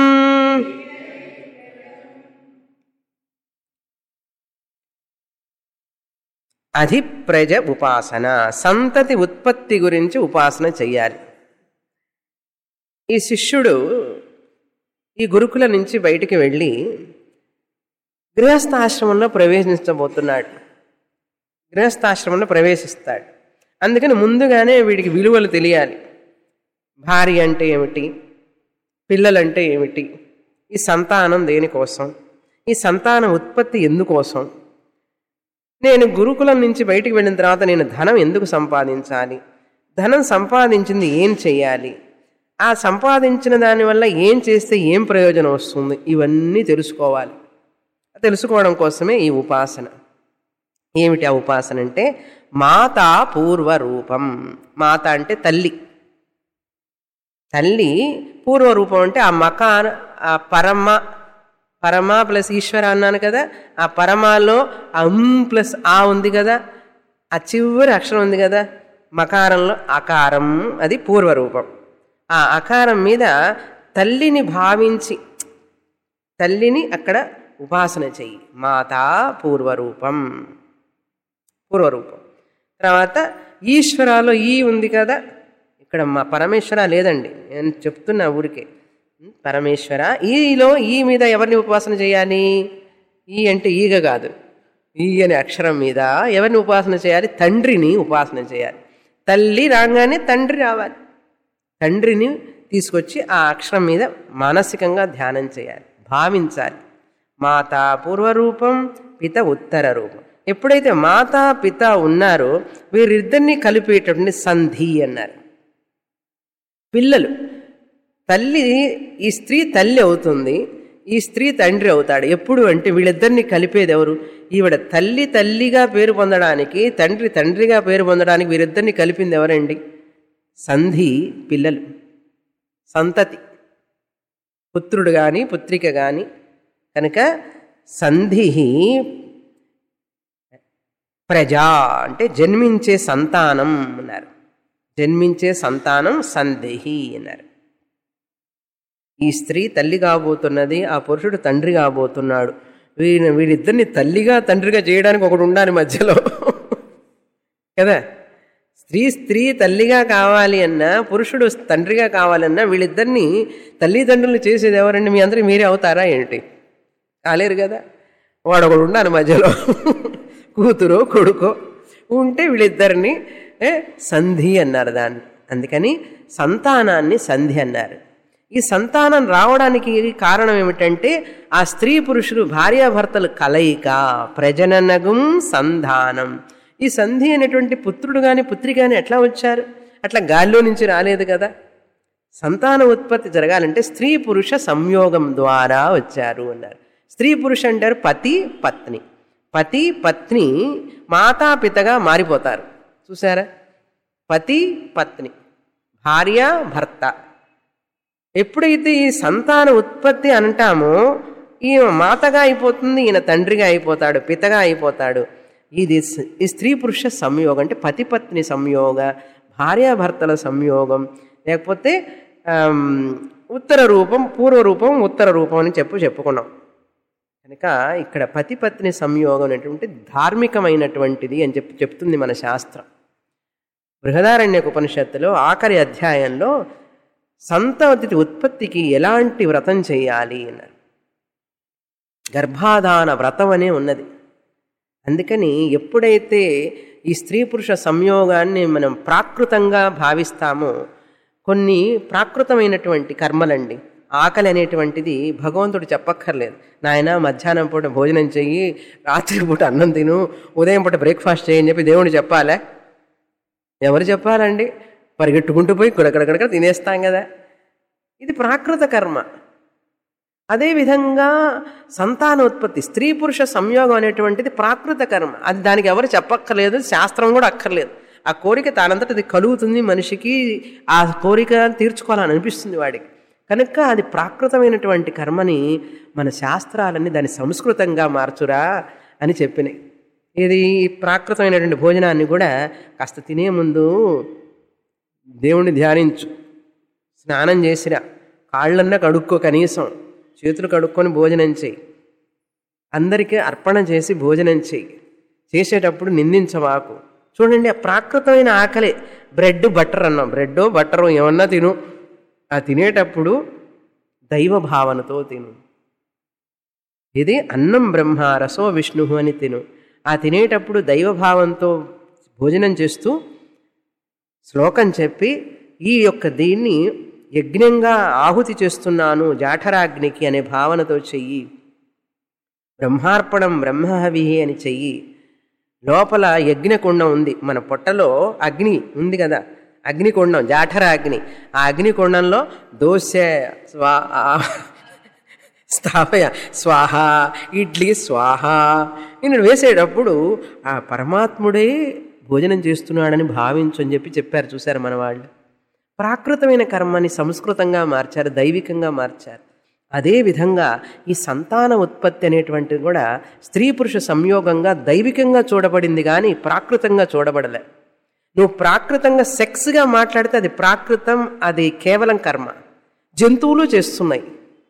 అధిప్రజ ఉపాసన సంతతి ఉత్పత్తి గురించి ఉపాసన చెయ్యాలి ఈ శిష్యుడు ఈ గురుకుల నుంచి బయటికి వెళ్ళి గృహస్థాశ్రమంలో ప్రవేశించబోతున్నాడు గృహస్థాశ్రమంలో ప్రవేశిస్తాడు అందుకని ముందుగానే వీడికి విలువలు తెలియాలి భార్య అంటే ఏమిటి పిల్లలంటే ఏమిటి ఈ సంతానం దేనికోసం ఈ సంతాన ఉత్పత్తి ఎందుకోసం నేను గురుకులం నుంచి బయటికి వెళ్ళిన తర్వాత నేను ధనం ఎందుకు సంపాదించాలి ధనం సంపాదించింది ఏం చేయాలి ఆ సంపాదించిన దానివల్ల ఏం చేస్తే ఏం ప్రయోజనం వస్తుంది ఇవన్నీ తెలుసుకోవాలి తెలుసుకోవడం కోసమే ఈ ఉపాసన ఏమిటి ఆ ఉపాసన అంటే మాతా పూర్వరూపం మాత అంటే తల్లి తల్లి పూర్వరూపం అంటే ఆ మకాన ఆ పరమ పరమ ప్లస్ ఈశ్వర అన్నాను కదా ఆ పరమాలో అమ్ ప్లస్ ఆ ఉంది కదా ఆ చివరి అక్షరం ఉంది కదా మకారంలో అకారం అది పూర్వరూపం ఆ అకారం మీద తల్లిని భావించి తల్లిని అక్కడ ఉపాసన చెయ్యి మాతా పూర్వరూపం పూర్వరూపం తర్వాత ఈశ్వరాలో ఈ ఉంది కదా ఇక్కడ మా పరమేశ్వర లేదండి నేను చెప్తున్నా ఊరికే పరమేశ్వర ఈలో ఈ మీద ఎవరిని ఉపాసన చేయాలి ఈ అంటే ఈగ కాదు ఈ అనే అక్షరం మీద ఎవరిని ఉపాసన చేయాలి తండ్రిని ఉపాసన చేయాలి తల్లి రాగానే తండ్రి రావాలి తండ్రిని తీసుకొచ్చి ఆ అక్షరం మీద మానసికంగా ధ్యానం చేయాలి భావించాలి మాతా పూర్వరూపం పిత ఉత్తర రూపం ఎప్పుడైతే మాతా పిత ఉన్నారో వీరిద్దరిని కలిపేటటువంటి సంధి అన్నారు పిల్లలు తల్లి ఈ స్త్రీ తల్లి అవుతుంది ఈ స్త్రీ తండ్రి అవుతాడు ఎప్పుడు అంటే వీళ్ళిద్దరిని కలిపేది ఎవరు ఈవిడ తల్లి తల్లిగా పేరు పొందడానికి తండ్రి తండ్రిగా పేరు పొందడానికి వీరిద్దరిని కలిపింది ఎవరండి సంధి పిల్లలు సంతతి పుత్రుడు కానీ పుత్రిక కానీ కనుక సంధి ప్రజా అంటే జన్మించే సంతానం అన్నారు జన్మించే సంతానం సందేహి అన్నారు ఈ స్త్రీ తల్లి కాబోతున్నది ఆ పురుషుడు తండ్రి కాబోతున్నాడు వీరి వీరిద్దరిని తల్లిగా తండ్రిగా చేయడానికి ఒకడు ఉండాలి మధ్యలో కదా స్త్రీ స్త్రీ తల్లిగా కావాలి అన్నా పురుషుడు తండ్రిగా కావాలన్నా వీళ్ళిద్దరిని తల్లిదండ్రులు చేసేది ఎవరండి మీ అందరూ మీరే అవుతారా ఏంటి కాలేరు కదా వాడు ఒకడు ఉండాలి మధ్యలో కూతురు కొడుకో ఉంటే వీళ్ళిద్దరిని ఏ, సంధి అన్నారు దాన్ని అందుకని సంతానాన్ని సంధి అన్నారు ఈ సంతానం రావడానికి కారణం ఏమిటంటే ఆ స్త్రీ పురుషులు భార్యాభర్తలు కలయిక ప్రజననగం సంధానం ఈ సంధి అనేటువంటి పుత్రుడు కానీ పుత్రి కానీ ఎట్లా వచ్చారు అట్లా గాల్లో నుంచి రాలేదు కదా సంతాన ఉత్పత్తి జరగాలంటే స్త్రీ పురుష సంయోగం ద్వారా వచ్చారు అన్నారు స్త్రీ పురుష అంటారు పతి పత్ని పతి పత్ని మాతాపితగా మారిపోతారు చూసారా పతి పత్ని భార్య భర్త ఎప్పుడైతే ఈ సంతాన ఉత్పత్తి అంటామో ఈయన మాతగా అయిపోతుంది ఈయన తండ్రిగా అయిపోతాడు పితగా అయిపోతాడు ఇది స్- ఈ స్త్రీ పురుష సంయోగం అంటే పతి పత్ని సంయోగ భార్యాభర్తల సంయోగం లేకపోతే ఆమ్, ఉత్తర రూపం పూర్వ రూపం ఉత్తర రూపం అని చెప్పు చెప్పుకున్నాం కనుక ఇక్కడ పతి పత్ని సంయోగం అనేటువంటి ధార్మికమైనటువంటిది అని చెప్పి చెప్తుంది మన శాస్త్రం బృహదారణ్యక ఉపనిషత్తులో ఆఖరి అధ్యాయంలో సంతతి ఉత్పత్తికి ఎలాంటి వ్రతం చేయాలి అన్నారు గర్భాధాన వ్రతం అనే ఉన్నది అందుకని ఎప్పుడైతే ఈ స్త్రీ పురుష సంయోగాన్ని మనం ప్రాకృతంగా భావిస్తామో కొన్ని ప్రాకృతమైనటువంటి కర్మలండి ఆకలి అనేటువంటిది భగవంతుడు చెప్పక్కర్లేదు నాయన మధ్యాహ్నం పూట భోజనం చెయ్యి రాత్రి పూట అన్నం తిను ఉదయం పూట బ్రేక్ఫాస్ట్ చేయని చెప్పి దేవుడు చెప్పాలా ఎవరు చెప్పాలండి పరిగెట్టుకుంటూ పోయి గుడగడగడగడ తినేస్తాం కదా ఇది ప్రాకృత కర్మ అదేవిధంగా సంతానోత్పత్తి స్త్రీ పురుష సంయోగం అనేటువంటిది ప్రాకృత కర్మ అది దానికి ఎవరు చెప్పక్కర్లేదు శాస్త్రం కూడా అక్కర్లేదు ఆ కోరిక తానంతట అది కలుగుతుంది మనిషికి ఆ కోరిక తీర్చుకోవాలని అనిపిస్తుంది వాడికి కనుక అది ప్రాకృతమైనటువంటి కర్మని మన శాస్త్రాలన్నీ దాన్ని సంస్కృతంగా మార్చురా అని చెప్పినాయి ఇది ఈ ప్రాకృతమైనటువంటి భోజనాన్ని కూడా కాస్త తినే ముందు దేవుణ్ణి ధ్యానించు స్నానం చేసిరా కాళ్ళన్నా కడుక్కో కనీసం చేతులు కడుక్కొని భోజనం చేయి అందరికీ అర్పణ చేసి భోజనం చేయి చేసేటప్పుడు నిందించవాకు చూడండి ఆ ప్రాకృతమైన ఆకలే బ్రెడ్ బటర్ అన్నాం బ్రెడ్ బట్టరు ఏమన్నా తిను ఆ తినేటప్పుడు దైవ భావనతో తిను ఇది అన్నం బ్రహ్మ రసో విష్ణు అని తిను ఆ తినేటప్పుడు దైవభావంతో భోజనం చేస్తూ శ్లోకం చెప్పి ఈ యొక్క దీన్ని యజ్ఞంగా ఆహుతి చేస్తున్నాను జాఠరాగ్నికి అనే భావనతో చెయ్యి బ్రహ్మార్పణం బ్రహ్మహవి అని చెయ్యి లోపల యజ్ఞకుండం ఉంది మన పొట్టలో అగ్ని ఉంది కదా అగ్నికుండం జాఠరాగ్ని ఆ అగ్నికుండంలో దోశ స్వా స్థాపయ స్వాహ ఇడ్లీ స్వాహ నేను వేసేటప్పుడు ఆ పరమాత్ముడే భోజనం చేస్తున్నాడని భావించు అని చెప్పి చెప్పారు చూశారు మన వాళ్ళు ప్రాకృతమైన కర్మని సంస్కృతంగా మార్చారు దైవికంగా మార్చారు అదేవిధంగా ఈ సంతాన ఉత్పత్తి అనేటువంటిది కూడా స్త్రీ పురుష సంయోగంగా దైవికంగా చూడబడింది కానీ ప్రాకృతంగా చూడబడలే నువ్వు ప్రాకృతంగా సెక్స్గా మాట్లాడితే అది ప్రాకృతం అది కేవలం కర్మ జంతువులు చేస్తున్నాయి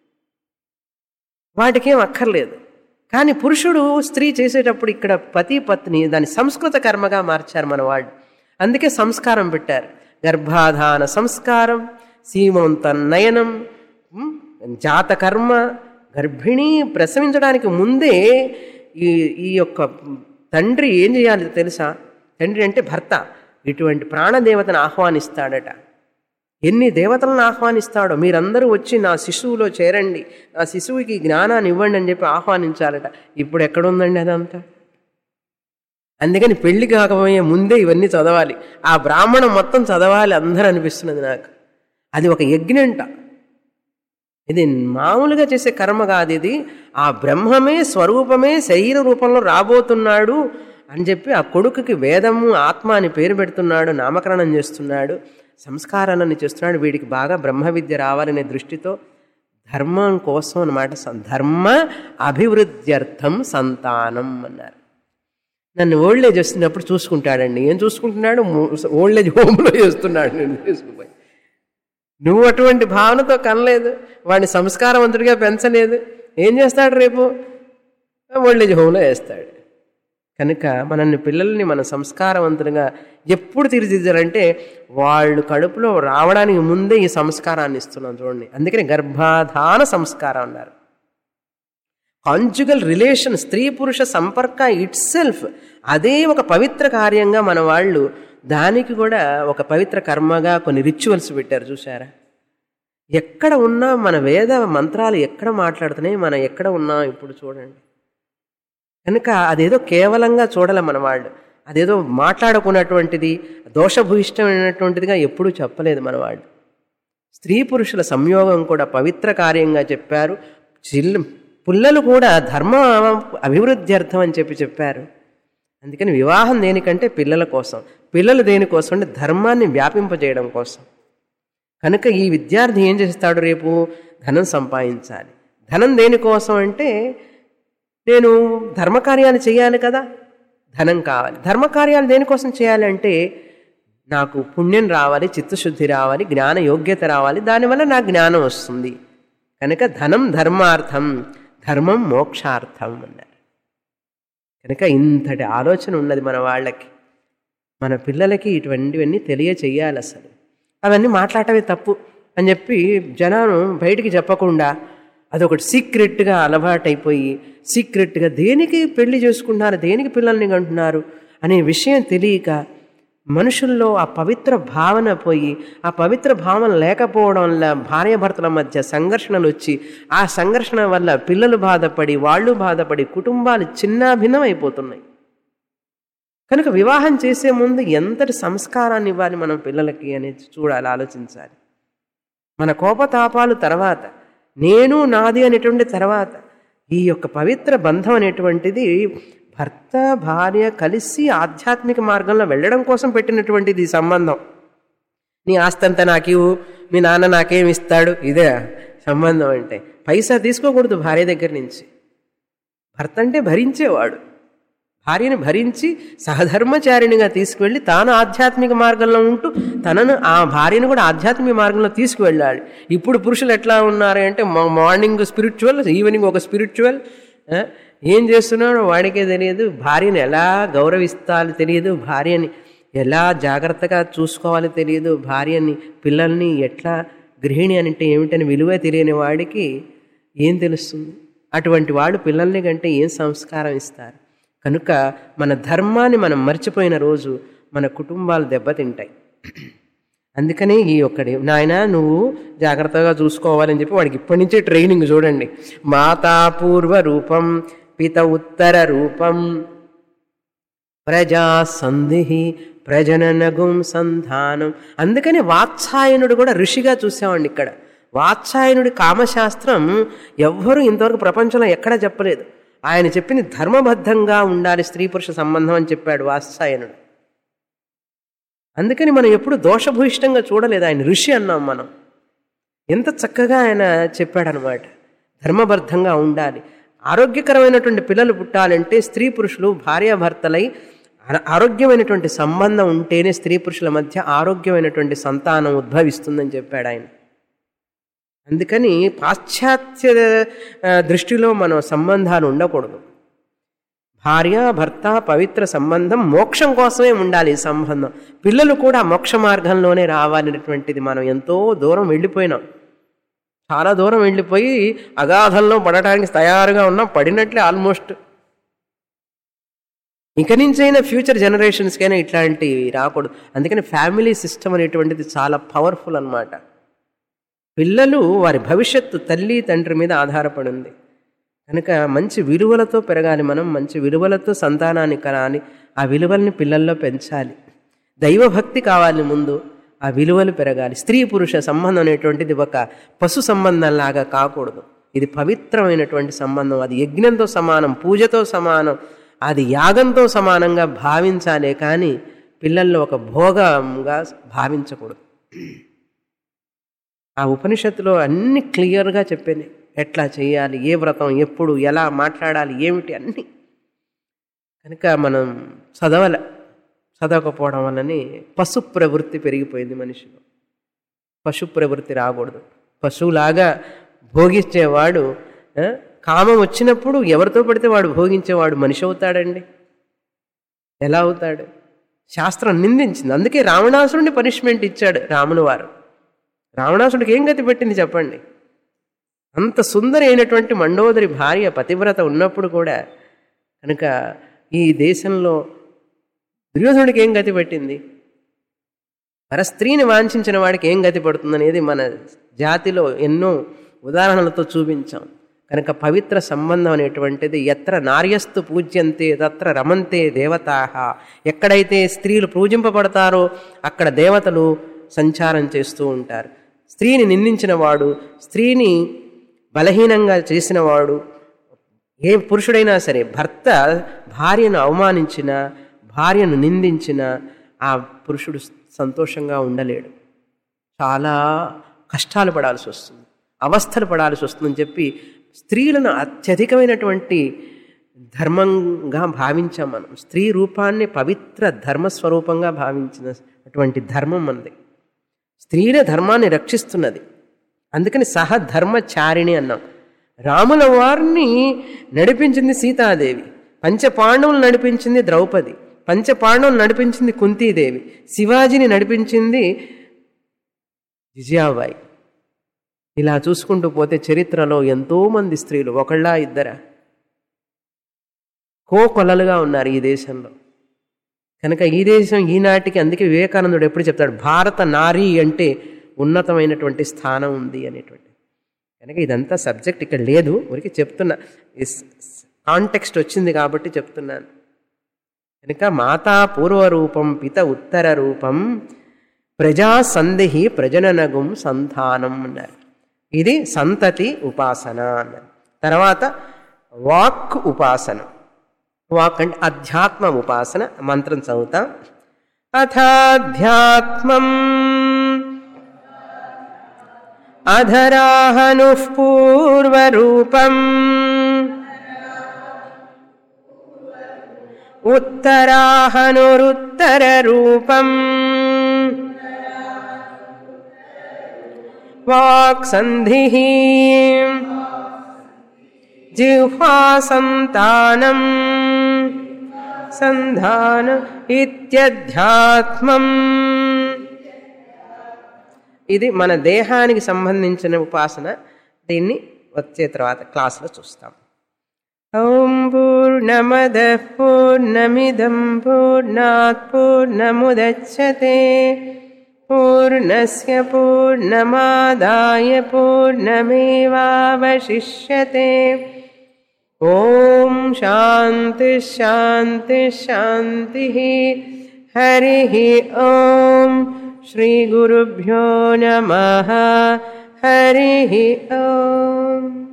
వాటికేం అక్కర్లేదు కానీ పురుషుడు స్త్రీ చేసేటప్పుడు ఇక్కడ పతి పత్ని దాన్ని సంస్కృత కర్మగా మార్చారు మన వాళ్ళు అందుకే సంస్కారం పెట్టారు గర్భాధాన సంస్కారం సీమంత నయనం ఉమ్, జాతకర్మ గర్భిణి ప్రసవించడానికి ముందే ఈ ఈ యొక్క తండ్రి ఏం చేయాలి తెలుసా తండ్రి అంటే భర్త ఇటువంటి ప్రాణదేవతను ఆహ్వానిస్తాడట ఎన్ని దేవతలను ఆహ్వానిస్తాడో మీరందరూ వచ్చి నా శిశువులో చేరండి నా శిశువుకి జ్ఞానాన్ని ఇవ్వండి అని చెప్పి ఆహ్వానించాలట ఇప్పుడు ఎక్కడుందండి అదంతా అందుకని పెళ్లి కాకపోయే ముందే ఇవన్నీ చదవాలి ఆ బ్రాహ్మణం మొత్తం చదవాలి అందరూ అనిపిస్తున్నది నాకు అది ఒక యజ్ఞంట ఇది మామూలుగా చేసే కర్మ కాదు ఇది ఆ బ్రహ్మమే స్వరూపమే శరీర రూపంలో రాబోతున్నాడు అని చెప్పి ఆ కొడుకుకి వేదము ఆత్మ అని పేరు పెడుతున్నాడు నామకరణం చేస్తున్నాడు సంస్కారాలను చేస్తున్నాడు వీడికి బాగా బ్రహ్మ విద్య రావాలనే దృష్టితో ధర్మం కోసం అనమాట ధర్మ అభివృద్ధ్యర్థం సంతానం అన్నారు నన్ను ఓల్డ్ ఏజ్ వస్తున్నప్పుడు చూసుకుంటాడండి ఏం చూసుకుంటున్నాడు ఓల్డ్ ఏజ్ హోమ్లో చేస్తున్నాడు నేను తీసుకుపోయి నువ్వు అటువంటి భావనతో కనలేదు వాడిని సంస్కారవంతుడిగా పెంచలేదు ఏం చేస్తాడు రేపు ఓల్డ్ ఏజ్ హోమ్లో వేస్తాడు కనుక మనల్ని పిల్లల్ని మన సంస్కారవంతులుగా ఎప్పుడు తీర్చిదిద్దారంటే వాళ్ళు కడుపులో రావడానికి ముందే ఈ సంస్కారాన్ని ఇస్తున్నాం చూడండి అందుకని గర్భాధాన సంస్కారం అన్నారు కాంజుగల్ రిలేషన్ స్త్రీ పురుష సంపర్క ఇట్ సెల్ఫ్ అదే ఒక పవిత్ర కార్యంగా మన వాళ్ళు దానికి కూడా ఒక పవిత్ర కర్మగా కొన్ని రిచువల్స్ పెట్టారు చూసారా ఎక్కడ ఉన్నా మన వేద మంత్రాలు ఎక్కడ మాట్లాడుతున్నాయి మనం ఎక్కడ ఉన్నాం ఇప్పుడు చూడండి కనుక అదేదో కేవలంగా చూడాలి మన వాళ్ళు అదేదో మాట్లాడుకున్నటువంటిది దోషభూయిష్టమైనటువంటిదిగా ఎప్పుడూ చెప్పలేదు మన వాళ్ళు స్త్రీ పురుషుల సంయోగం కూడా పవిత్ర కార్యంగా చెప్పారు చిల్లు పుల్లలు కూడా ధర్మ అభివృద్ధి అర్థం అని చెప్పి చెప్పారు అందుకని వివాహం దేనికంటే పిల్లల కోసం పిల్లలు దేనికోసం అంటే ధర్మాన్ని వ్యాపింపజేయడం కోసం కనుక ఈ విద్యార్థి ఏం చేస్తాడు రేపు ధనం సంపాదించాలి ధనం దేనికోసం అంటే నేను ధర్మకార్యాలు చేయాలి కదా ధనం కావాలి ధర్మకార్యాలు దేనికోసం చేయాలంటే నాకు పుణ్యం రావాలి చిత్తశుద్ధి రావాలి జ్ఞాన యోగ్యత రావాలి దానివల్ల నాకు జ్ఞానం వస్తుంది కనుక ధనం ధర్మార్థం ధర్మం మోక్షార్థం అన్నారు కనుక ఇంతటి ఆలోచన ఉన్నది మన వాళ్ళకి మన పిల్లలకి ఇటువంటివన్నీ తెలియచేయాలి అసలు అవన్నీ మాట్లాడటమే తప్పు అని చెప్పి జనాలు బయటికి చెప్పకుండా అదొకటి సీక్రెట్గా అలవాటైపోయి సీక్రెట్గా దేనికి పెళ్లి చేసుకుంటున్నారు దేనికి పిల్లల్ని కంటున్నారు అనే విషయం తెలియక మనుషుల్లో ఆ పవిత్ర భావన పోయి ఆ పవిత్ర భావన లేకపోవడం వల్ల భార్యాభర్తల మధ్య సంఘర్షణలు వచ్చి ఆ సంఘర్షణ వల్ల పిల్లలు బాధపడి వాళ్ళు బాధపడి కుటుంబాలు చిన్నాభిన్నం అయిపోతున్నాయి కనుక వివాహం చేసే ముందు ఎంతటి సంస్కారాన్ని ఇవ్వాలి మనం పిల్లలకి అనేది చూడాలి ఆలోచించాలి మన కోపతాపాలు తర్వాత నేను నాది అనేటువంటి తర్వాత ఈ యొక్క పవిత్ర బంధం అనేటువంటిది భర్త భార్య కలిసి ఆధ్యాత్మిక మార్గంలో వెళ్ళడం కోసం పెట్టినటువంటిది ఈ సంబంధం నీ ఆస్తి అంతా నాకు ఇవ్వు మీ నాన్న నాకేం ఇస్తాడు ఇదే సంబంధం అంటే పైసా తీసుకోకూడదు భార్య దగ్గర నుంచి భర్త అంటే భరించేవాడు భార్యను భరించి సహధర్మచారిణిగా తీసుకువెళ్ళి తాను ఆధ్యాత్మిక మార్గంలో ఉంటూ తనను ఆ భార్యను కూడా ఆధ్యాత్మిక మార్గంలో తీసుకువెళ్ళాలి ఇప్పుడు పురుషులు ఎట్లా ఉన్నారు అంటే మా- మార్నింగ్ స్పిరిచువల్ ఈవినింగ్ ఒక స్పిరిచువల్ ఆ, ఏం చేస్తున్నాడో వాడికే తెలియదు భార్యను ఎలా గౌరవిస్తాలో తెలియదు భార్యని ఎలా జాగ్రత్తగా చూసుకోవాలో తెలియదు భార్యని పిల్లల్ని ఎట్లా గృహిణి అంటే ఏమిటని విలువ తెలియని వాడికి ఏం తెలుస్తుంది అటువంటి వాడు పిల్లల్ని కంటే ఏం సంస్కారం ఇస్తారు కనుక మన ధర్మాన్ని మనం మర్చిపోయిన రోజు మన కుటుంబాలు దెబ్బతింటాయి అందుకని ఈ ఒక్కడి నాయన నువ్వు జాగ్రత్తగా చూసుకోవాలని చెప్పి వాడికి ఇప్పటి నుంచే ట్రైనింగ్ చూడండి మాతా పూర్వ రూపం పిత ఉత్తర రూపం ప్రజా సంధి ప్రజననగుం సంధానం అందుకని వాత్సాయనుడు కూడా ఋషిగా చూసామండి ఇక్కడ వాత్సాయనుడి కామశాస్త్రం ఎవ్వరూ ఇంతవరకు ప్రపంచంలో ఎక్కడా చెప్పలేదు ఆయన చెప్పింది ధర్మబద్ధంగా ఉండాలి స్త్రీ పురుష సంబంధం అని చెప్పాడు వాత్సాయనుడు అందుకని మనం ఎప్పుడు దోషభూయిష్టంగా చూడలేదు ఆయన ఋషి అన్నాం మనం ఎంత చక్కగా ఆయన చెప్పాడనమాట ధర్మబద్ధంగా ఉండాలి ఆరోగ్యకరమైనటువంటి పిల్లలు పుట్టాలంటే స్త్రీ పురుషులు భార్యాభర్తలై ఆ- ఆరోగ్యమైనటువంటి సంబంధం ఉంటేనే స్త్రీ పురుషుల మధ్య ఆరోగ్యమైనటువంటి సంతానం ఉద్భవిస్తుందని చెప్పాడు ఆయన అందుకని పాశ్చాత్య ఆ, దృష్టిలో మనం సంబంధాలు ఉండకూడదు భార్య భర్త పవిత్ర సంబంధం మోక్షం కోసమే ఉండాలి ఈ సంబంధం పిల్లలు కూడా మోక్ష మార్గంలోనే రావాలనేటువంటిది మనం ఎంతో దూరం వెళ్ళిపోయినాం చాలా దూరం వెళ్ళిపోయి అగాధంలో పడటానికి తయారుగా ఉన్నాం పడినట్లే ఆల్మోస్ట్ ఇక నుంచైనా ఫ్యూచర్ జనరేషన్స్కైనా ఇట్లాంటివి రాకూడదు అందుకని ఫ్యామిలీ సిస్టమ్ అనేటువంటిది చాలా పవర్ఫుల్ అన్నమాట పిల్లలు వారి భవిష్యత్తు తల్లి తండ్రి మీద ఆధారపడి ఉంది కనుక మంచి విలువలతో పెరగాలి మనం మంచి విలువలతో సంతానాన్ని కనాలి ఆ విలువల్ని పిల్లల్లో పెంచాలి దైవభక్తి కావాలి ముందు ఆ విలువలు పెరగాలి స్త్రీ పురుష సంబంధం అనేటువంటిది ఒక పశు సంబంధంలాగా కాకూడదు ఇది పవిత్రమైనటువంటి సంబంధం అది యజ్ఞంతో సమానం పూజతో సమానం అది యాగంతో సమానంగా భావించాలే కానీ పిల్లల్లో ఒక భోగంగా భావించకూడదు ఆ ఉపనిషత్తులో అన్ని క్లియర్గా చెప్పింది ఎట్లా చేయాలి ఏ వ్రతం ఎప్పుడు ఎలా మాట్లాడాలి ఏమిటి అన్నీ కనుక మనం చదవల చదవకపోవడం వల్లనే పశు ప్రవృత్తి పెరిగిపోయింది మనిషిలో పశు ప్రవృత్తి రాకూడదు పశువులాగా భోగించేవాడు ఆ, కామం వచ్చినప్పుడు ఎవరితో పడితే వాడు భోగించేవాడు మనిషి అవుతాడండి ఎలా అవుతాడు శాస్త్రం నిందించింది అందుకే రావణాసురుని పనిష్మెంట్ ఇచ్చాడు రాములు వారు రావణాసుడికి ఏం గతి పెట్టింది చెప్పండి అంత సుందరి అయినటువంటి మండోదరి భార్య పతివ్రత ఉన్నప్పుడు కూడా కనుక ఈ దేశంలో దుర్యోధనుడికి ఏం గతి పెట్టింది పరస్త్రీని వాంఛించిన వాడికి ఏం గతి పడుతుందనేది మన జాతిలో ఎన్నో ఉదాహరణలతో చూపించాం కనుక పవిత్ర సంబంధం అనేటువంటిది ఎత్ర నార్యస్తు పూజ్యంతే తత్ర రమంతే దేవతాహ ఎక్కడైతే స్త్రీలు పూజింపబడతారో అక్కడ దేవతలు సంచారం చేస్తూ ఉంటారు స్త్రీని నిందించిన వాడు స్త్రీని బలహీనంగా చేసిన వాడు ఏ పురుషుడైనా సరే భర్త భార్యను అవమానించిన భార్యను నిందించిన ఆ పురుషుడు సంతోషంగా ఉండలేడు చాలా కష్టాలు పడాల్సి వస్తుంది అవస్థలు పడాల్సి వస్తుందని చెప్పి స్త్రీలను అత్యధికమైనటువంటి ధర్మంగా భావించాం మనం స్త్రీ రూపాన్ని పవిత్ర ధర్మస్వరూపంగా భావించిన అటువంటి ధర్మం మనది స్త్రీల ధర్మాన్ని రక్షిస్తున్నది అందుకని సహధర్మచారిణి అన్నాం రాముల వారిని నడిపించింది సీతాదేవి పంచపాండవులు నడిపించింది ద్రౌపది పంచపాండవులు నడిపించింది కుంతీదేవి శివాజీని నడిపించింది విజయాబాయి ఇలా చూసుకుంటూ పోతే చరిత్రలో ఎంతోమంది స్త్రీలు ఒకళ్ళ ఇద్దరా కోకొలలుగా ఉన్నారు ఈ దేశంలో కనుక ఈ దేశం ఈనాటికి అందుకే వివేకానందుడు ఎప్పుడు చెప్తాడు భారత నారీ అంటే ఉన్నతమైనటువంటి స్థానం ఉంది అనేటువంటి కనుక ఇదంతా సబ్జెక్ట్ ఇక్కడ లేదు ఊరికి చెప్తున్నా కాంటెక్స్ట్ వచ్చింది కాబట్టి చెప్తున్నాను కనుక మాతా పూర్వరూపం పిత ఉత్తర రూపం ప్రజా సందేహి ప్రజననగుం సంతానం అన్నారు ఇది సంతతి ఉపాసన అన్నారు తర్వాత వాక్ ఉపాసన వాక్ అంటే అధ్యాత్మ ఉపాసన మంత్రం చదువుతాం అథాధ్యాత్మం అధరాహను పూర్వరూపం ఉత్తరాహనురుత్తరరూపం వాక్సంధి జిహ్వా సంతానం సంధాన ఇత్యధ్యాత్మం ఇది మన దేహానికి సంబంధించిన ఉపాసన దీన్ని వచ్చే తర్వాత క్లాసులో చూస్తాం ఓం పూర్ణమద పూర్ణమిదం పూర్ణాత్ పూర్ణముదచ్చతే పూర్ణస్య పూర్ణమాదాయ పూర్ణమేవావశిష్యతే ఓం శాంతి శాంతి శాంతి హరి ఓం శ్రీగురుభ్యో నమ హరి ఓం